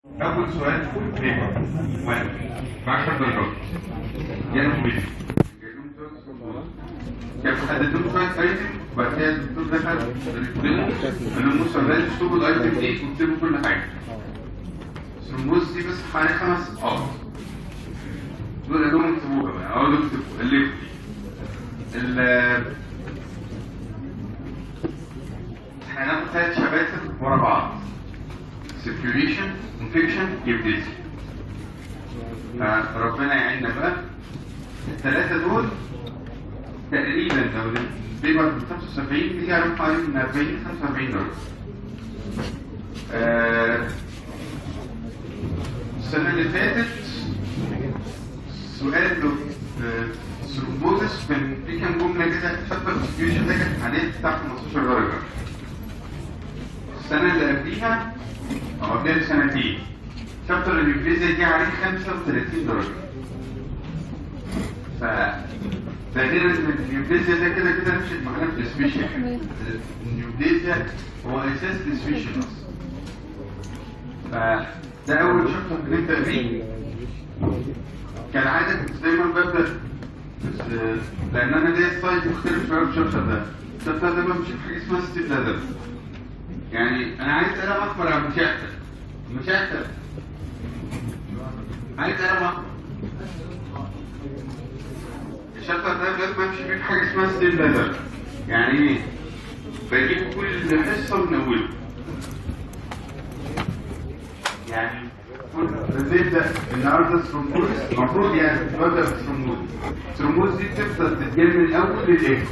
اول سؤال فول بيبر واحد ب 10 درجات جانا فيديو كان حددوا شويه ايتم وبعد كده الدكتور دخل قال لهم بصوا يا ولاد اكتبوا الايتم دي واكتبوا كل حاجه الرموز دي بس حوالي خمس صفحات دول قال لهم اكتبوها بقى اقعدوا اكتبوا الفوا ال احنا هناخد ثلاث شباتر ورا بعض circulation infection يبتدي فربنا يعيننا بقى الثلاثة دول تقريبا لو البيبر ب 75 بيجي عليهم حوالي من 40 ل 45 درجة. آه، السنة اللي فاتت سؤال ثرومبوزس كان في كام جملة كده فاكرة السيتويشن ده كانت عليه بتاع 15 درجة. السنة اللي قبليها أو قبلها بسنتين شابتر الانجليزي جه عليه 35 درجة. ف ده غير ان النيوبليزيا ده كده كده مش معناه في السبيشال النيوبليزيا هو اساس السبيشال اصلا فده اول شابتر بنبدا بيه كالعاده كنت دايما ببدا بس لان انا ليا ستايل مختلف شويه في الشابتر ده الشابتر ده بمشي في حاجه اسمها ستيب لادر يعني انا عايز قلم احمر على مشاهده مشاهده عايز قلم احمر الشابتر ده لازم امشي فيه في حاجه اسمها ستيل لادر يعني ايه؟ بجيب كل حصه من اوله يعني بتبدا النهارده الثرومبوز المفروض يعني تبدا بالثرومبوز الثرومبوز دي بتفضل تتجاب من الاول للاخر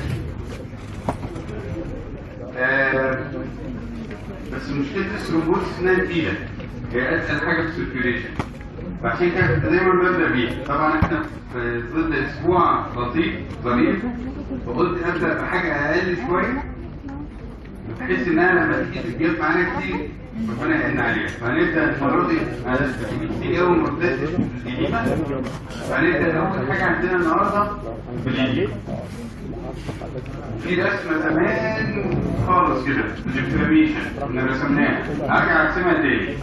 آه بس مشكله الثرومبوز انها تقيله هي اسهل حاجه في السيركيوليشن وعشان كده كنت دايما ببدا بيها طبعا احنا في ظل اسبوع لطيف ظريف فقلت ابدا بحاجه اقل شويه بحيث انها لما تيجي تتجاب معانا كتير ربنا يعين عليها فهنبدا المره دي على كتير قوي مرتبط القديمه فهنبدا اول حاجه عندنا النهارده بالقديمه في رسمه زمان خالص كده الانفلاميشن كنا رسمناها ارجع ارسمها تاني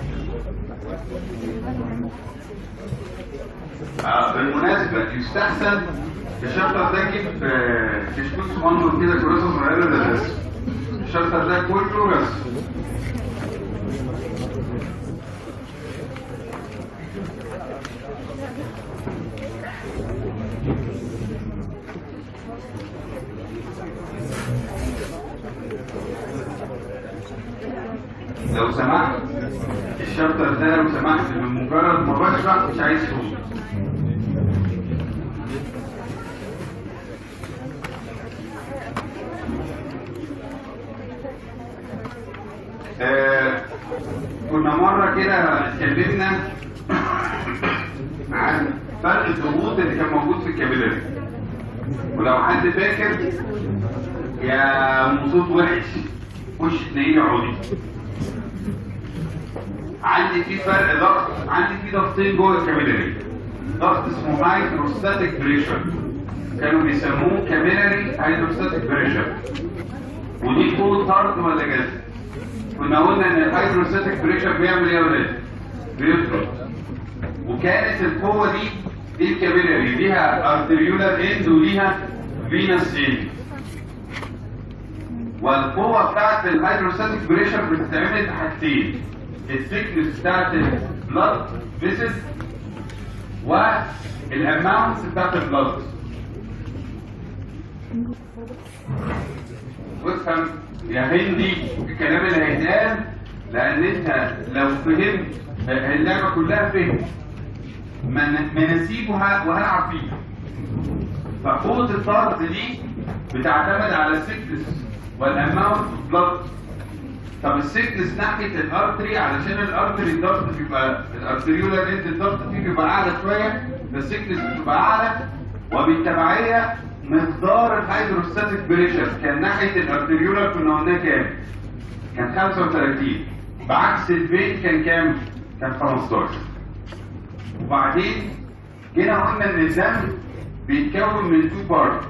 آه بالمناسبة يستحسن الشابتر ده جيب كشكول صغنن كده كراسة صغيرة للرسم الشابتر ده كله رسم لو سمحت الشابتر ده لو سمحت من مجرد ما بشرح مش عايز صوت آه كنا مرة كده اتكلمنا عن فرق الضغوط اللي كان موجود في الكابيلاري ولو حد فاكر يا صوت وحش خش تلاقيه عودي عندي في فرق ضغط عندي في ضغطين جوه الكابيلاري ضغط اسمه هايدروستاتيك بريشر كانوا بيسموه كابيلاري هايدروستاتيك بريشر ودي قوة طرد ولا جذب كنا قلنا ان الهايدروستاتيك بريشر بيعمل ايه يا ولاد؟ بيطرد وكانت القوة دي دي الكابيلاري ليها ارتريولار اند وليها فينس اند والقوة بتاعت الهايدروستاتيك بريشر بتتعمل حاجتين الثيكنس بتاعت البلاد فيسز والاماونتس بتاعت البلاد وافهم يا هندي الكلام اللي هيتقال لان انت لو فهمت اللعبه كلها فهم مناسيب وهلعب فيها فقوه الطرد دي بتعتمد على السكنس والاماونت بلاد طب السكنس ناحيه الارتري علشان الارتري الضغط بيبقى الارتريولار انت الضغط فيه بيبقى اعلى شويه فالسكنس بتبقى اعلى وبالتبعيه مقدار الهيدروستاتيك بريشر كان ناحيه الارتريولار كنا قلنا كام؟ كان 35 بعكس الفين كان كام؟ كان 15 وبعدين جينا قلنا ان الدم بيتكون من تو بارت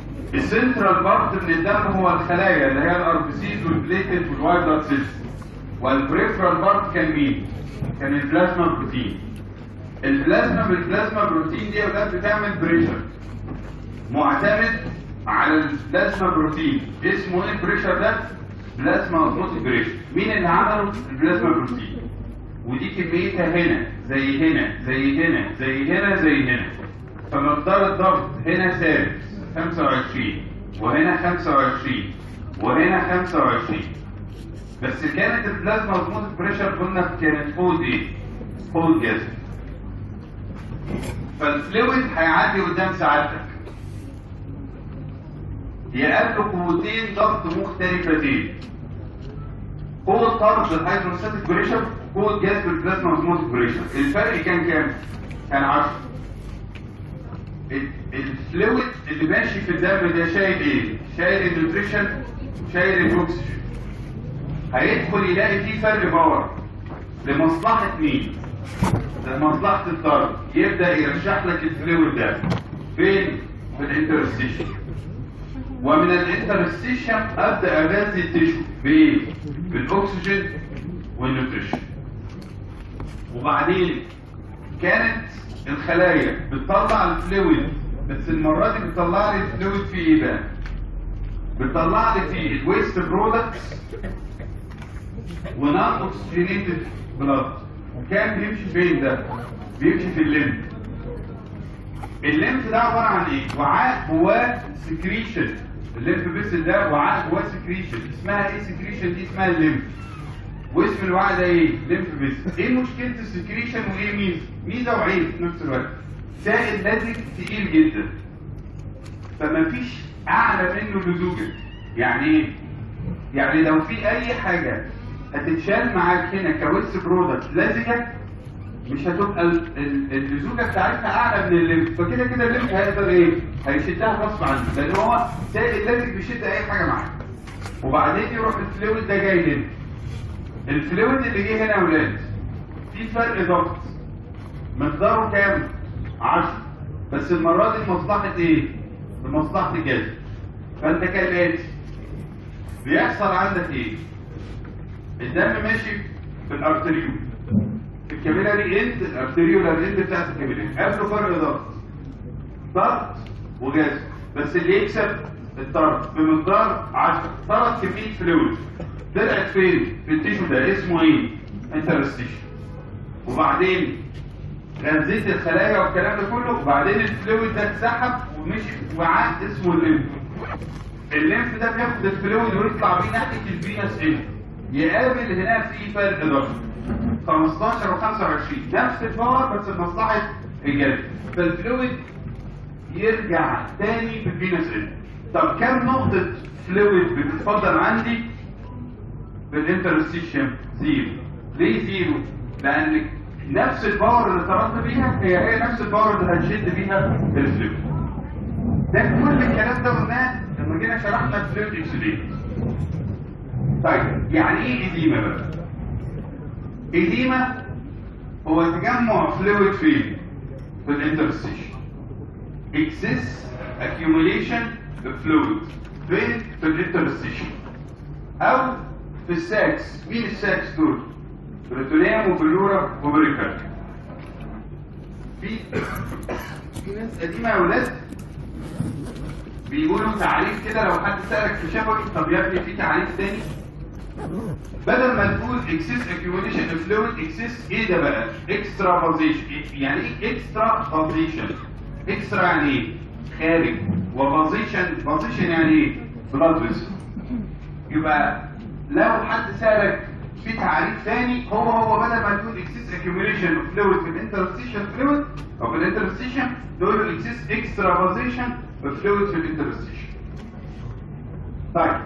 السنترال بارت من الدم هو الخلايا اللي هي الار بي سيز والبليتد والوايت بلاد سيلز والبريفرال بارت كان مين كان البلازما بروتين البلازما بالبلازما بروتين دي اولاد بتعمل بريشر معتمد على البلازما بروتين اسمه ايه البريشر ده بلازما اوزموتيك بريشر مين اللي عمله البلازما بروتين ودي كميتها هنا زي هنا زي هنا زي هنا زي هنا فمقدار الضغط هنا ثابت 25 وهنا 25 وهنا 25 بس كانت البلازما اوزموتيك بريشر قلنا كانت فوق ايه؟ فوق الجسم فالفلويد هيعدي قدام سعادتك يقابله قوتين ضغط مختلفتين قوة طرد الهيدروستاتيك بريشر قوة جذب البلازما اوزموتيك بريشر الفرق كان كام؟ كان 10 الفلويد اللي ماشي في الدم ده شايل ايه؟ شايل النيوتريشن شايل الاكسجين هيدخل يلاقي فيه فرق باور لمصلحة مين؟ لمصلحة الطرد يبدأ يرشح لك الفلويد ده فين؟ في الانترستيشن ومن الانترستيشن ابدا اغذي التشو بايه؟ بالاكسجين والنيوتريشن وبعدين كانت الخلايا بتطلع الفلويد بس المره دي بتطلع لي الفلويد في ايه بقى؟ بتطلع لي فيه الويست برودكتس ونون اوكسجينيتد بلاد وكان بيمشي فين ده؟ بيمشي في الليمف الليمف ده عباره عن ايه؟ وعاء جواه سكريشن الليمف بيسل ده وعاء جواه سكريشن اسمها ايه سكريشن دي اسمها الليمف واسم الوعاء ده ايه؟ ليمف بيسل ايه مشكله السكريشن وايه ميزه؟ ميزه وعيب في نفس الوقت سائل لزج تقيل جدا فما فيش اعلى منه لزوجا يعني ايه؟ يعني لو في اي حاجه هتتشال معاك هنا كويست برودكت لزجه مش هتبقى ال- ال- اللزوجه بتاعتها اعلى من الليمف فكده كده الليمف هيقدر ايه؟ هيشدها غصب عنه لان هو سائل لازم بيشد اي حاجه معاه وبعدين يروح الفلويد ده جاي هنا الفلويد اللي جه هنا يا ولاد في فرق ضغط مقداره كام؟ 10 بس المره دي لمصلحه ايه؟ لمصلحه الجسم فانت كالاتي بيحصل عندك ايه؟ الدم ماشي في الارتريول الكابيلاري اند الارتريولار اند بتاعت الكابيلاري قبله فرق ضغط ضغط وجذب بس اللي يكسب الطرد بمقدار 10 طرد كميه فلويد طلعت فين في التيشو ده اسمه ايه انترستيشن وبعدين غذيت الخلايا والكلام ده كله وبعدين الفلويد ده اتسحب ومشي في وعاء اسمه الليمف الليمف ده بياخد الفلويد ويطلع بيه ناحيه الفينس ايه يقابل هنا في فرق ضغط 15 و 25 نفس الباور بس لمصلحه الجلد فالفلويد يرجع تاني في الفينس ايه طب كم نقطه فلويد بتتفضل عندي بالانترستيشن زيرو ليه زيرو لان نفس الباور اللي طردت بيها هي هي نفس الباور اللي هتشد بيها الفلويد ده كل الكلام ده قلناه لما جينا شرحنا الفلويد اكسليت طيب يعني ايه اديمه بقى اديمه هو تجمع فلويد فين في الانترستيشن excess accumulation of fluid فين في الانترستيشن او في الساكس مين الساكس دول بريتونيوم وبلورا وبريكارد في في ناس قديمه يا ولاد بيقولوا تعريف كده لو حد سألك في شفوي طب يا ابني في تعريف تاني بدل ما تقول اكسس accumulation of fluid اكسس ايه ده بقى اكسترا فازيشن يعني ايه اكسترا فازيشن اكسترا يعني ايه خارج وفازيشن فازيشن يعني ايه بلاد فيسل يبقى لو حد سألك في تعريف ثاني هو هو بدل ما تقول اكسس accumulation of fluid في الانترستيشن فلويد او في الانترستيشن تقول له اكسس اكسترا فازيشن of fluid في الانترستيشن طيب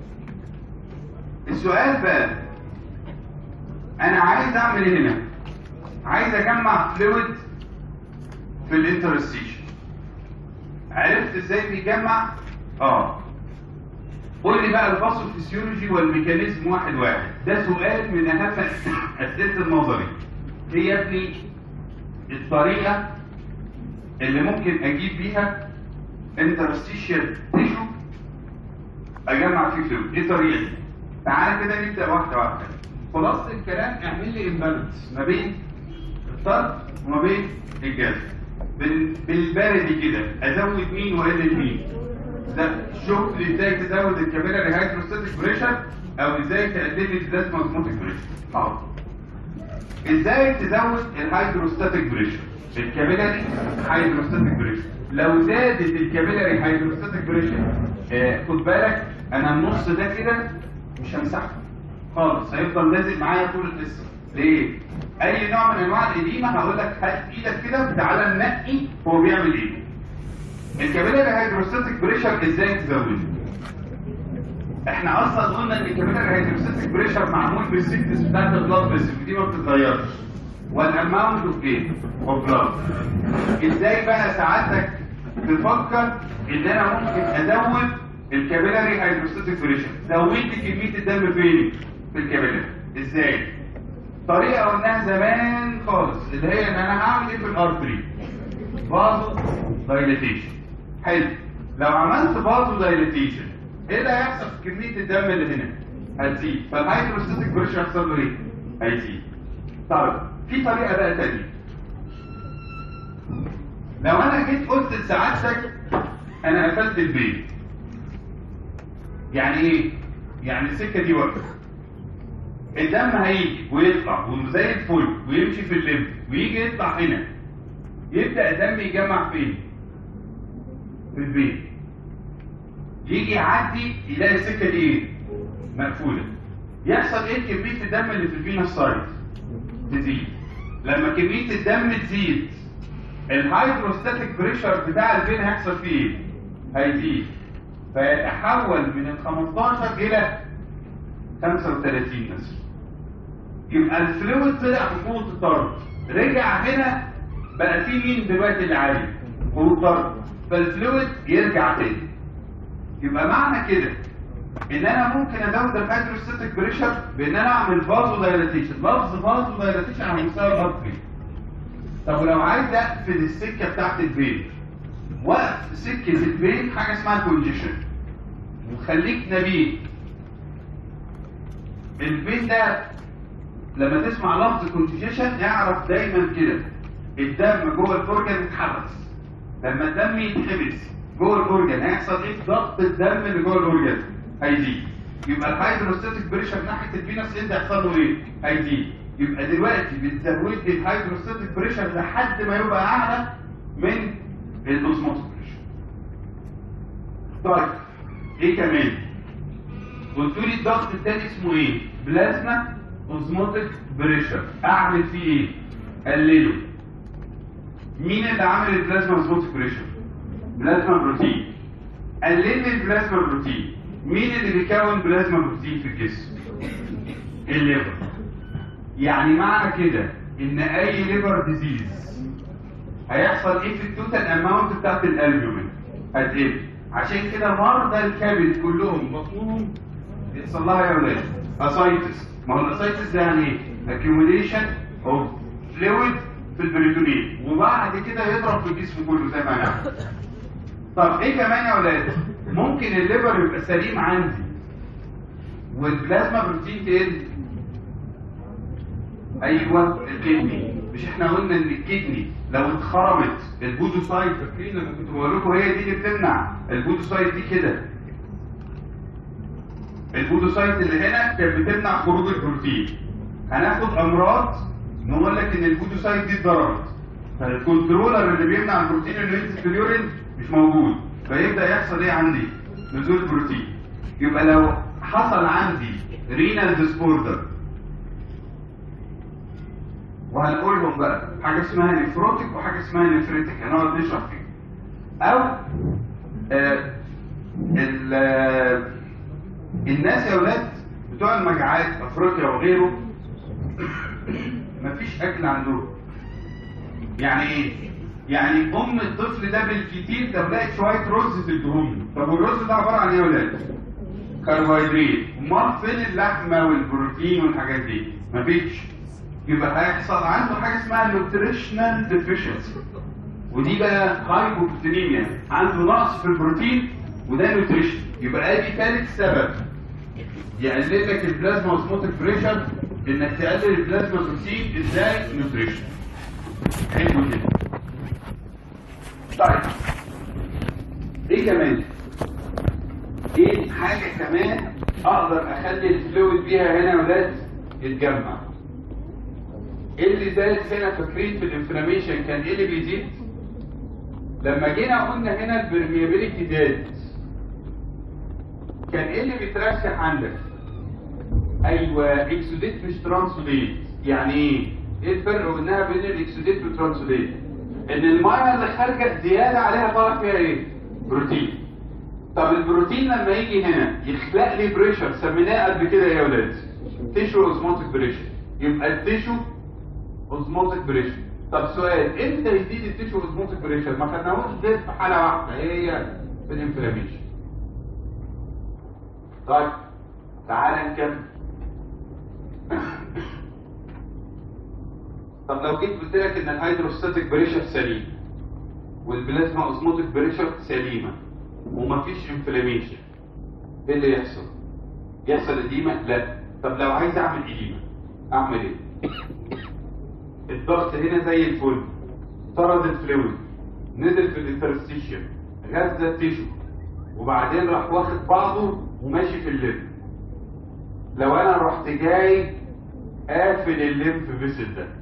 السؤال بقى انا عايز اعمل ايه هنا عايز اجمع فلويد في الانترستيشن عرفت ازاي بيجمع اه قول لي بقى الباثوفيسيولوجي والميكانيزم واحد واحد ده سؤال من اهم اسئله النظري هي يا ابني الطريقه اللي ممكن اجيب بيها انترستيشن تيشو اجمع فيه فلويد ايه الطريقه دي تعالى كده نبدا واحده واحده خلاصه الكلام اعمل لي امبالانس ما بين الطرد وما بين الجذب بال- بالبلدي كده ازود مين واقلل مين ده شوف لي ازاي تزود الكابيلاري هيدروستاتيك بريشر او ازاي تقلل لي البلازما اوزموتيك بريشر حاضر ازاي تزود الهيدروستاتيك بريشر الكابيلاري هيدروستاتيك بريشر لو زادت الكابيلاري هيدروستاتيك بريشر آه خد بالك انا النص ده كده مش همسحه خالص هيفضل لازق معايا طول القصه ليه اي نوع من انواع الاديمه هقول لك هات ايدك كده وتعالى نقي هو بيعمل ايه الكابيلاري هيدروستاتيك بريشر ازاي تزوده احنا اصلا قلنا ان الكابيلاري هيدروستاتيك بريشر معمول بالسيكنس بتاعت البلاد فيسل دي ما بتتغيرش والاماونت اوف ايه اوف بلاد ازاي بقى ساعتك تفكر ان انا ممكن ازود الكابيلاري هيدروستاتيك بريشر زود لي كميه الدم فين في الكابيلاري ازاي طريقه قلناها زمان خالص اللي هي ان انا هعمل ايه في الارتري بازو دايليتيشن حلو لو عملت بازو دايليتيشن ايه اللي هيحصل في كميه الدم اللي هنا هتزيد فالهيدروستاتيك بريشر هيحصل له ايه هيزيد طيب في طريقه بقى تانية لو انا جيت قلت لسعادتك انا قفلت البيت يعني ايه يعني السكه دي واقفه الدم هيجي ويطلع وزي الفل ويمشي في الليمف ويجي يطلع هنا يبدا الدم يجمع فين في البيت يجي يعدي يلاقي السكه دي ايه مقفوله يحصل ايه كميه الدم اللي في الفينا سايت تزيد لما كميه الدم تزيد الهيدروستاتيك بريشر بتاع الفين هيحصل فيه ايه هيزيد فيتحول من ال 15 الى 35 مثلا يبقى الفلويد طلع في قوه الطرد رجع هنا بقى في مين دلوقتي اللي عالي قوه الطرد فالفلويد يرجع تاني يبقى معنى كده ان انا ممكن ازود الهيدروستاتيك بريشر بان انا اعمل فازو دايلاتيشن لفظ فازو دايلاتيشن على مستوى الارتري طب ولو عايز اقفل السكه بتاعت الفين وقف سكه الفين حاجه اسمها كونجيشن وخليك نبيه الفين ده لما تسمع لفظ كونجيشن اعرف دايما كده الدم جوه الاورجن يتحبس لما الدم يتحبس جوه الاورجن هيحصل ايه ضغط الدم اللي جوه الاورجن هيزيد يبقى الهيدروستاتيك بريشر ناحيه الفينس انت هيحصل له ايه هيزيد يبقى دلوقتي بتزود لي الهيدروستاتيك بريشر لحد ما يبقى اعلى من الاوزموتيك بريشر طيب ايه كمان قلت لي الضغط الثاني اسمه ايه بلازما اوزموتيك بريشر اعمل فيه ايه قلله مين اللي عامل البلازما اوزموتيك بريشر بلازما بروتين قلل لي البلازما بروتين مين اللي بيكون بلازما بروتين في الجسم الليفر يعني معنى كده ان اي ليفر ديزيز هيحصل ايه في التوتال اماونت بتاعت الالبومين هتقل عشان كده مرضى الكبد كلهم بطنهم يحصل لها يا ولاد اسايتس ما هو الاسايتس ده يعني ايه accumulation of fluid في البريتونين وبعد كده يضرب في الجسم كله زي ما نعمل طب ايه كمان يا ولاد ممكن الليفر يبقى سليم عندي والبلازما بروتين تقل ايوه الكدني مش احنا قلنا ان الكدني لو اتخرمت البودوسايت فاكرين لما كنت بقول لكم هي دي اللي بتمنع البودوسايت دي كده البودوسايت اللي هنا كانت بتمنع خروج البروتين هناخد امراض نقول لك ان البودوسايت دي اتضربت فالكنترولر اللي بيمنع البروتين انه ينزل في اليورين مش موجود فيبدا يحصل ايه عندي نزول بروتين يبقى لو حصل عندي رينال ديسبوردر وهنقولهم بقى حاجه اسمها نفروتك وحاجه اسمها نفريتك هنقعد نشرح فيها او آه ال آه الناس يا ولاد بتوع المجاعات افريقيا وغيره مفيش اكل عندهم يعني ايه يعني ام الطفل ده بالكتير ده لقيت شويه رز تديهم طب والرز ده عباره عن ايه يا ولاد كربوهيدرات امال فين اللحمه والبروتين والحاجات دي مفيش يبقى هيحصل عنده حاجه اسمها نوتريشنال ديفيشنسي ودي بقى هايبوبروتينيميا عنده نقص في البروتين وده نوتريشن يبقى ادي ثالث سبب يقلل لك البلازما اوزموتيك بريشر انك تقلل البلازما بروتين ازاي نوتريشن حلو كده طيب ايه كمان ايه حاجه كمان اقدر اخلي الفلويد بيها هنا يا ولاد يتجمع ايه اللي زاد هنا فاكرين في الانفلاميشن كان ايه اللي بيزيد لما جينا قلنا هنا البرميابيليتي زاد كان ايه اللي بيترشح عندك ايوه اكسوديت مش ترانسوديت يعني ايه ايه الفرق بينها بين الاكسوديت والترانسوديت ان الميه اللي خارجه زياده عليها طالع فيها ايه بروتين طب البروتين لما يجي هنا يخلق لي بريشر سميناه قبل كده ايه يا ولاد تيشو اوزموتيك بريشر يبقى التيشو اوزموتيك بريشر طب سؤال امتى يزيد التيشو اوزموتيك بريشر ما خدناهوش غير في حاله واحده هي في الانفلاميشن طيب تعال نكمل طب لو جيت قلت لك ان الهيدروستاتيك بريشر سليم والبلازما اوزموتيك بريشر سليمه ومفيش انفلاميشن ايه اللي يحصل؟ يحصل اديمه؟ لا طب لو عايز اعمل اديمه اعمل ايه؟ الضغط هنا زي الفل طرد الفلويد نزل في الانترستيشن غذى التيشو وبعدين راح واخد بعضه وماشي في الليمف لو انا رحت جاي قافل الليمف فيسل ده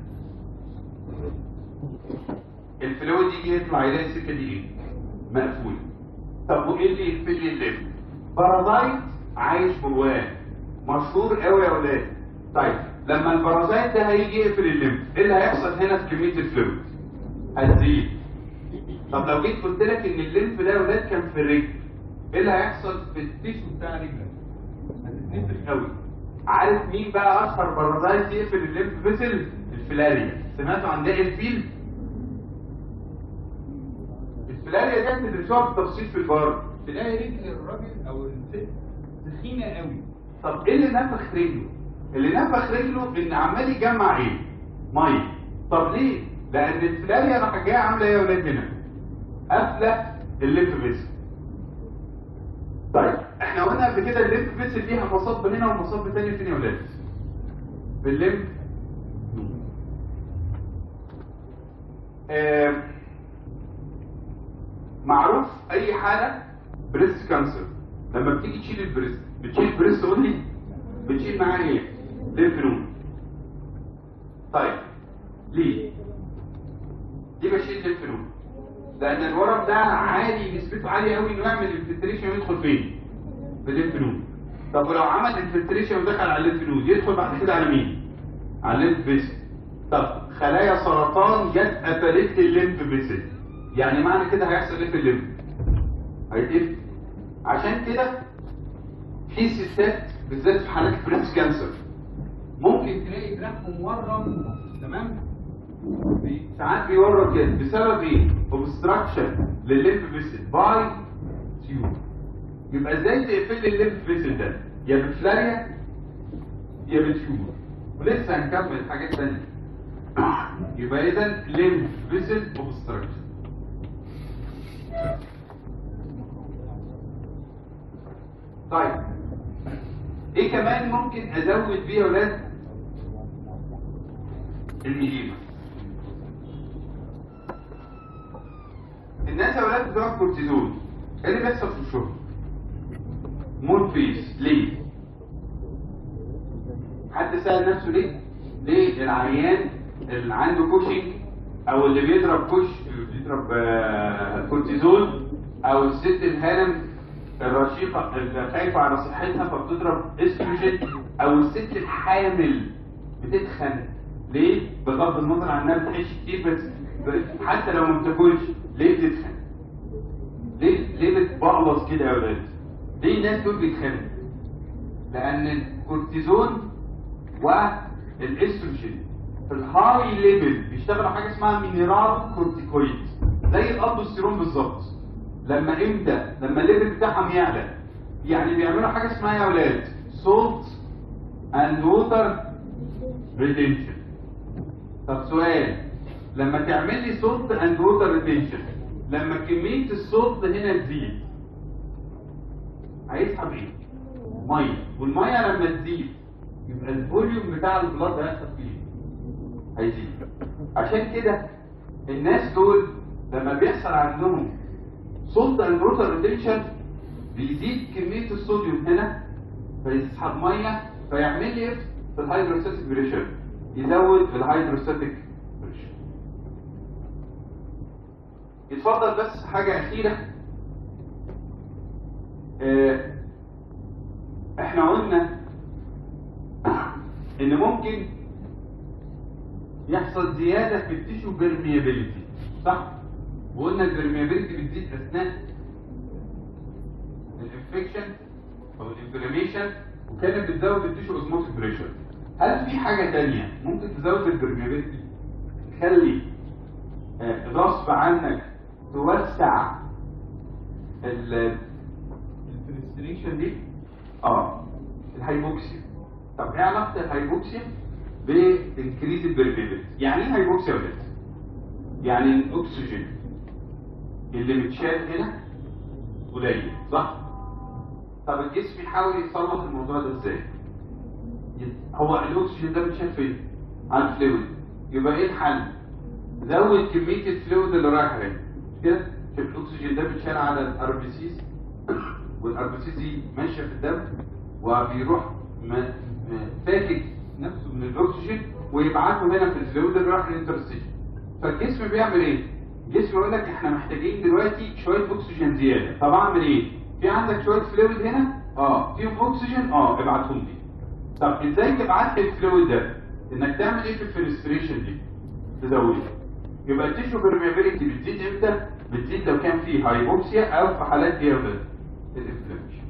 الفلويد يجي يطلع يلاقي السكه دي ايه؟ مقفوله طب وايه اللي يقفل لي الليمف؟ بارازايت عايش جواه مشهور قوي يا ولاد طيب لما البارازايت ده هيجي يقفل الليمف ايه اللي هيحصل هنا في كميه الفلويد؟ هتزيد طب لو جيت قلت لك ان الليمف ده يا ولاد كان في الرجل ايه اللي هيحصل في التيشو بتاع رجلك؟ هتتنفخ قوي عارف مين بقى اشهر بارازايت يقفل الليمف فيسل؟ الفلاريا سمعتوا عن ده الفيل؟ الفلاريا دي بتدرسوها بالتفصيل في البار تلاقي رجل الراجل او الست تخينه قوي طب ايه اللي نفخ رجله؟ اللي نفخ رجله ان عمال يجمع ايه؟ ميه طب ليه؟ لان الفلاريا راح جايه عامله ايه يا ولاد هنا؟ قافله الليمف فيسل طيب احنا قلنا قبل كده الليمف فيسل ليها مصب هنا ومصب تاني فين يا ولاد؟ في الليمف آه معروف اي حاله بريست كانسر لما بتيجي تشيل البريست بتشيل البريست اونلي بتشيل معاه ايه؟ ليمف نود طيب ليه؟ ليه بشيل ليمف نود؟ لان الورم ده عالي نسبته عاليه قوي انه يعمل انفلتريشن ويدخل فين؟ في الليمف نود طب ولو عمل انفلتريشن ودخل على الليمف نود يدخل بعد كده على مين؟ على الليمف فيسل طب خلايا سرطان جت قفلت الليمف فيسل يعني معنى كده هيحصل ايه في الليمف؟ هيتقفل عشان كده في ستات بالذات في حالات بريست كانسر ممكن تلاقي جرافهم مورم تمام؟ بي- ساعات بيورم كده بسبب ايه؟ اوبستراكشن للليمف فيسل باي تيوب يبقى ازاي تقفل لي الليمف فيسل ده؟ يا بفلاريا يا بتيوب ولسه هنكمل حاجات تانية يبقى اذا ليمف فيسل اوبستراكشن طيب ايه كمان ممكن ازود بيه يا ولاد الميليما الناس يا ولاد بتوع الكورتيزون ايه اللي بيحصل في الشغل مود فيس ليه حد سأل نفسه ليه ليه العيان اللي عنده كوشنج او اللي بيضرب كوش اللي بيضرب آه، كورتيزون او الست الهانم الرشيقة اللي خايفة على صحتها فبتضرب استروجين او الست الحامل بتتخن ليه؟ بغض النظر عن انها بتعيش كتير بس بس حتى لو ما بتاكلش ليه بتتخن؟ ليه ليه بتبقلص كده يا ولاد؟ ليه الناس دول بيتخانقوا؟ لان الكورتيزون والاستروجين في الهاي ليفل بيشتغلوا حاجه اسمها مينرال كورتيكويد زي الالدوستيرون بالظبط لما امتى لما الليفل بتاعهم يعلى يعني بيعملوا حاجه اسمها يا اولاد سولت اند ووتر ريتنشن طب سؤال لما تعمل لي سولت اند ووتر ريتنشن لما كميه السولت هنا تزيد هيسحب ايه ميه والميه لما تزيد يبقى الفوليوم بتاع البلاد هيحصل فيه هيزيد عشان كده الناس دول لما بيحصل عندهم صوت البروتال ريتنشن بيزيد كميه الصوديوم هنا فيسحب ميه فيعمل لي في الهيدروستاتيك بريشر يزود في الهيدروستاتيك بريشر يتفضل بس حاجه اخيره اه احنا قلنا ان ممكن يحصل زياده في التيشو بيرميابيليتي صح وقلنا البرميابيليتي بتزيد اثناء الانفكشن او الانفلاميشن وكانت بتزود التيشو اوزموتيك بريشر هل في حاجه تانية ممكن تزود البرميابيليتي تخلي آه، غصب عنك توسع الفلستريشن دي اه الهايبوكسيا طب ايه علاقه الهايبوكسيا بانكريز البرميابيليتي يعني ايه هايبوكسيا ولا يعني الاكسجين اللي متشال هنا قليل صح طب الجسم يحاول يصلح الموضوع ده ازاي هو الاكسجين ده متشال فين على الفلويد يبقى ايه الحل زود كميه الفلويد اللي رايح هنا مش كده عشان الاكسجين ده بيتشال على الار بي سيز والار بي سيز دي ماشيه في الدم وبيروح ما- ما- فاكك نفسه من الاكسجين ويبعته هنا في الفلويد اللي رايح للانترستيشن فالجسم بيعمل ايه الجسم يقول لك احنا محتاجين دلوقتي شويه اكسجين زياده طب اعمل ايه في عندك شويه فلويد هنا اه فيهم اكسجين اه ابعتهم لي طب ازاي تبعت لي الفلويد ده انك تعمل ايه في الفلستريشن دي تزوده يبقى التيشو بيرميابيليتي بتزيد امتى بتزيد لو كان فيه هايبوكسيا او في حالات ديابيت الانفلاميشن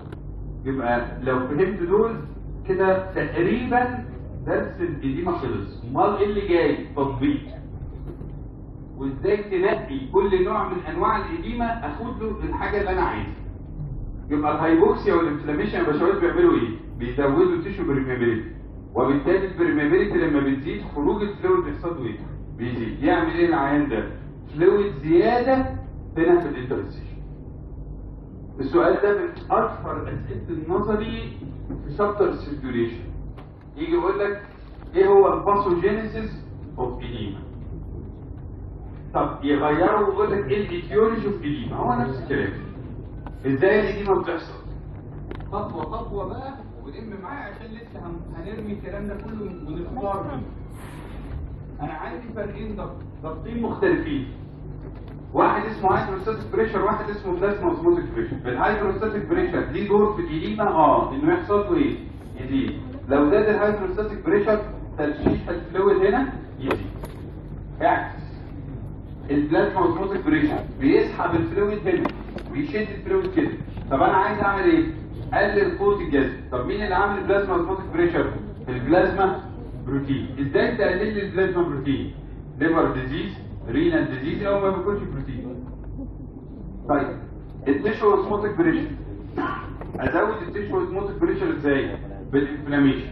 يبقى لو فهمت دول كده تقريبا درس الإديمة خلص امال ايه اللي جاي تطبيق وازاي تنقي كل نوع من انواع الإديمة اخد له الحاجة اللي انا عايزها يبقى الهايبوكسيا والانفلاميشن يا باشوات بيعملوا ايه بيزودوا التيشو بريميابيليتي وبالتالي البريميابيليتي لما بتزيد خروج الفلويد بيحصل له ايه بيزيد يعمل ايه العيان ده فلويد زياده هنا في الانترستيشن السؤال ده من اشهر اسئله النظري في شابتر السيركيوليشن يجي يقول لك ايه هو الباثوجينيسيس اوف ايديما طب يغيروا ويقول لك ايه الايتيولوجي اوف ايديما هو نفس الكلام ازاي الايديما بتحصل خطوه خطوه بقى ولم معايا عشان لسه هن- هنرمي الكلام ده كله ونختار منه انا عندي فرقين ضغط ضغطين مختلفين واحد اسمه هايدروستاتيك بريشر واحد اسمه بلازما اوزموتيك بريشر الهايدروستاتيك بريشر ليه دور في الايديما اه انه يحصل له ايه يزيد لو زاد الهايدروستاتيك بريشر ترشيح الفلويد هنا يزيد اعكس البلازما اوزموتيك بريشر بيسحب الفلويد هنا ويشد الفلويد كده طب انا عايز اعمل ايه قلل قوه الجذب طب مين اللي عامل البلازما اوزموتيك بريشر البلازما بروتين ازاي تقلل لي البلازما بروتين ليفر ديزيز رينال ديزيز او ما بيكونش بروتين طيب التيشو اوزموتيك بريشر ازود التيشو اوزموتيك بريشر ازاي بالانفلاميشن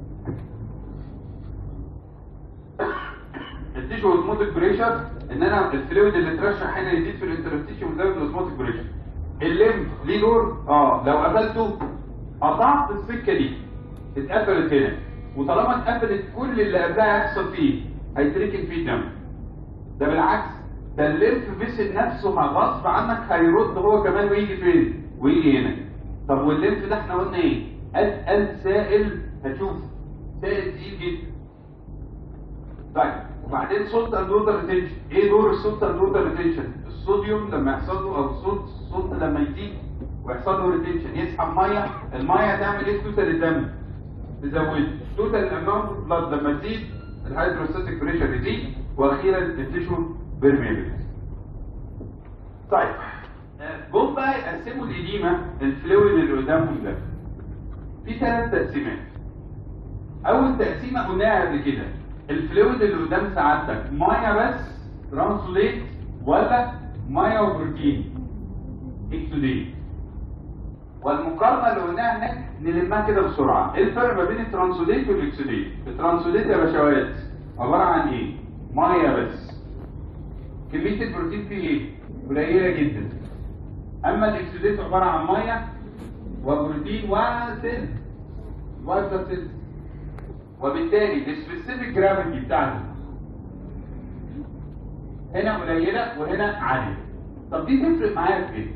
التيشو اوزموتيك بريشر ان انا الفلويد اللي اترشح هنا يزيد في الانترستيشن ويزود الاوزموتيك بريشر الليمف ليه دور اه لو قفلته قطعت السكه دي اتقفلت هنا وطالما اتقفلت كل اللي قبلها هيحصل فيه هيتركن فيه دم ده بالعكس ده الليمف فيسل نفسه غصب عنك هيرد هو كمان ويجي فين ويجي هنا طب والليمف ده احنا قلنا ايه اتقل سائل هتشوف سائل تقيل جدا طيب وبعدين صوت الدوتر ريتنشن ايه دور الصوت الدوتر ريتنشن الصوديوم لما يحصل له او الصوت الصوت لما يزيد ويحصل له ريتنشن يسحب ميه الميه تعمل ايه توتال الدم تزود توتال اماونت اوف بلاد لما تزيد الهيدروستاتيك بريشر يزيد واخيرا التيشو بيرميابيلتي طيب آه، جم بقى يقسموا الاديمه الفلويد اللي قدامهم ده في ثلاث تقسيمات اول تقسيمه قلناها قبل كده الفلويد اللي قدام سعادتك ميه بس ترانسوليت ولا ميه وبروتين اكسوديت والمقارنه اللي قلناها هناك نلمها كده بسرعه ايه الفرق ما بين الترانسوليت والاكسوديت الترانسوليت يا باشوات عباره عن ايه ميه بس كميه البروتين فيه ايه قليله جدا اما الاكسوديت عباره عن ميه وبروتين وسيل وايت بلاد سيل وبالتالي السبيسيفيك جرافيتي بتاعته هنا قليله وهنا عاليه طب دي تفرق معايا في ايه؟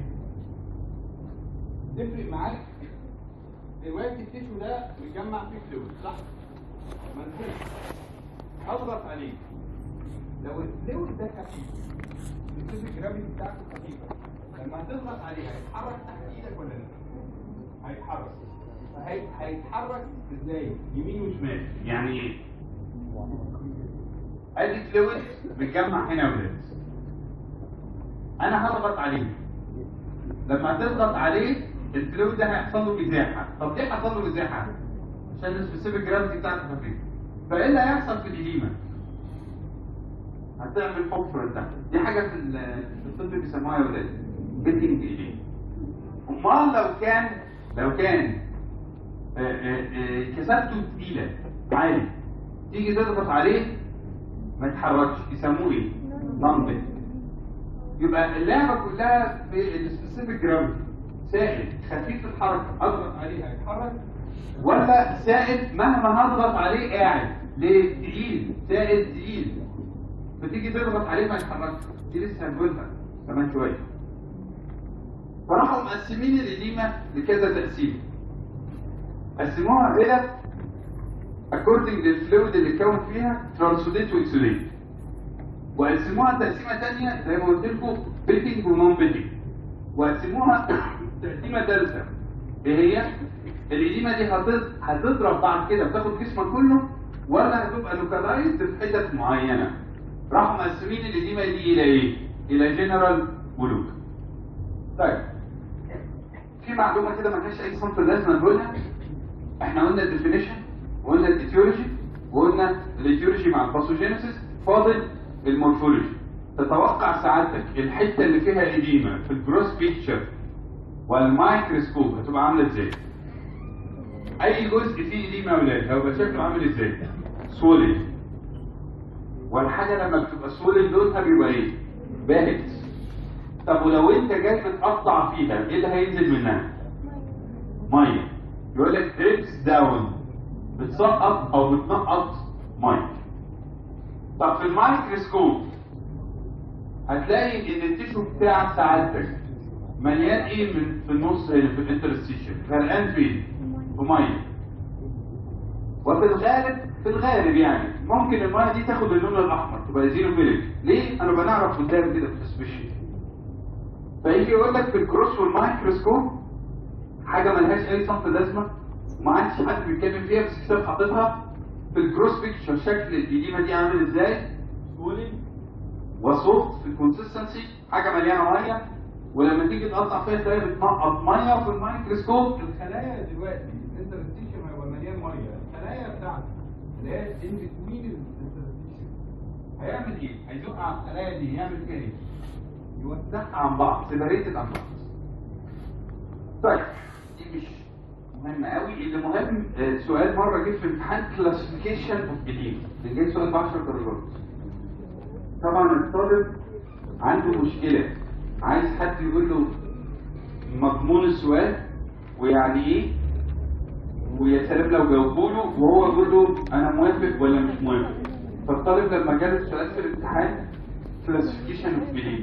تفرق معاك دلوقتي التيشو ده متجمع فيه فلويد صح؟ منفوخ اضغط عليه لو الفلويد ده خفيف السبيسيفيك جرافيتي بتاعته خفيفه لما هتضغط عليه هيتحرك تحت ايدك ولا لا؟ هيتحرك هي- هيتحرك ازاي؟ يمين وشمال يعني ايه؟ ادي فلويد متجمع هنا يا ولاد انا هضغط عليه لما تضغط عليه الفلويد ده هيحصل له ازاحه طب ليه حصل له ازاحه عشان السبيسيفيك جرافيتي بتاعته خفيفه فايه اللي هيحصل في الإديمة؟ هتعمل حفرة تحت دي حاجة في ال- في الطب بيسموها يا ولاد بيتنج إيديما امال لو كان لو كان آه، آه، آه، كثافته تقيلة عالي تيجي تضغط عليه ما يتحركش يسموه ايه؟ نمبل يبقى اللعبة كلها في السبيسيفيك جراوند سائل خفيف الحركة اضغط عليه هيتحرك ولا سائل مهما هضغط عليه قاعد ليه؟ تقيل سائل تقيل فتيجي تضغط عليه ما يتحركش دي لسه هنقولها كمان شوية فراحوا مقسمين الإديمة لكذا تقسيم قسموها إلى according للفلويد اللي اتكون فيها ترانسوديت واكسوديت وقسموها تقسيمه ثانيه زي ما قلت لكم بيتنج ونون بيتنج وقسموها تقسيمه ثالثه ايه هي؟ الإديمة دي هتض- هتضرب بعد كده بتاخد جسمك كله ولا هتبقى لوكالايزد في حتت معينه راحوا مقسمين الإديمة دي إلى إيه؟ إلى جنرال ولوكال طيب في معلومه كده ملهاش اي صنف لازم نقولها احنا قلنا الديفينيشن وقلنا الاتيولوجي وقلنا الاتيولوجي مع الباثوجينيسيس فاضل المورفولوجي تتوقع سعادتك الحته اللي فيها اديمه في الجروس بيكتشر والمايكروسكوب هتبقى عامله ازاي؟ اي جزء فيه اديمه يا اولاد هيبقى شكله عامل ازاي؟ سوليد والحاجه لما بتبقى سوليد لونها بيبقى ايه؟ باهت طب ولو انت جاي بتقطع فيها ايه اللي هينزل منها؟ ميه يقول لك دريبس داون بتسقط او بتنقط ميه طب في الميكروسكوب هتلاقي ان التيشو بتاع سعادتك مليان ايه من في النص هنا في الانترستيشن غرقان فين؟ في ميه وفي الغالب في الغالب يعني ممكن الميه دي تاخد اللون الاحمر تبقى زيرو ميلك ليه؟ انا بنعرف قدام كده في السبيشال فيجي يقول لك في الكروس والمايكروسكوب حاجه ملهاش اي صنف لازمه وما عادش حد بيتكلم فيها بس كتاب حاططها في الكروس بيكتشر شكل الإديمة دي عامل ازاي سوليد وسوفت في الكونسستنسي حاجه مليانه ميه ولما تيجي تقطع فيها تلاقيها بتنقط ميه وفي الميكروسكوب الخلايا دلوقتي الانترستيشن هيبقى مليان ميه الخلايا بتاعته اللي هي ان بتوين الانترستيشن هيعمل ايه؟ هيزق على الخلايا دي يعمل فيها ايه؟ يوزعها عن بعض سيبريتد عن بعض طيب دي مش مهمة قوي اللي مهم آه، سؤال مرة جه في امتحان كلاسيفيكيشن اوف بليف اللي جاي سؤال ب 10 درجات طبعا الطالب عنده مشكلة عايز حد يقول له مضمون السؤال ويعني ايه ويا سلام لو جاوبوا له وهو يقول له انا موافق ولا مش موافق فالطالب لما جاله السؤال في الامتحان كلاسيفيكيشن اوف بليف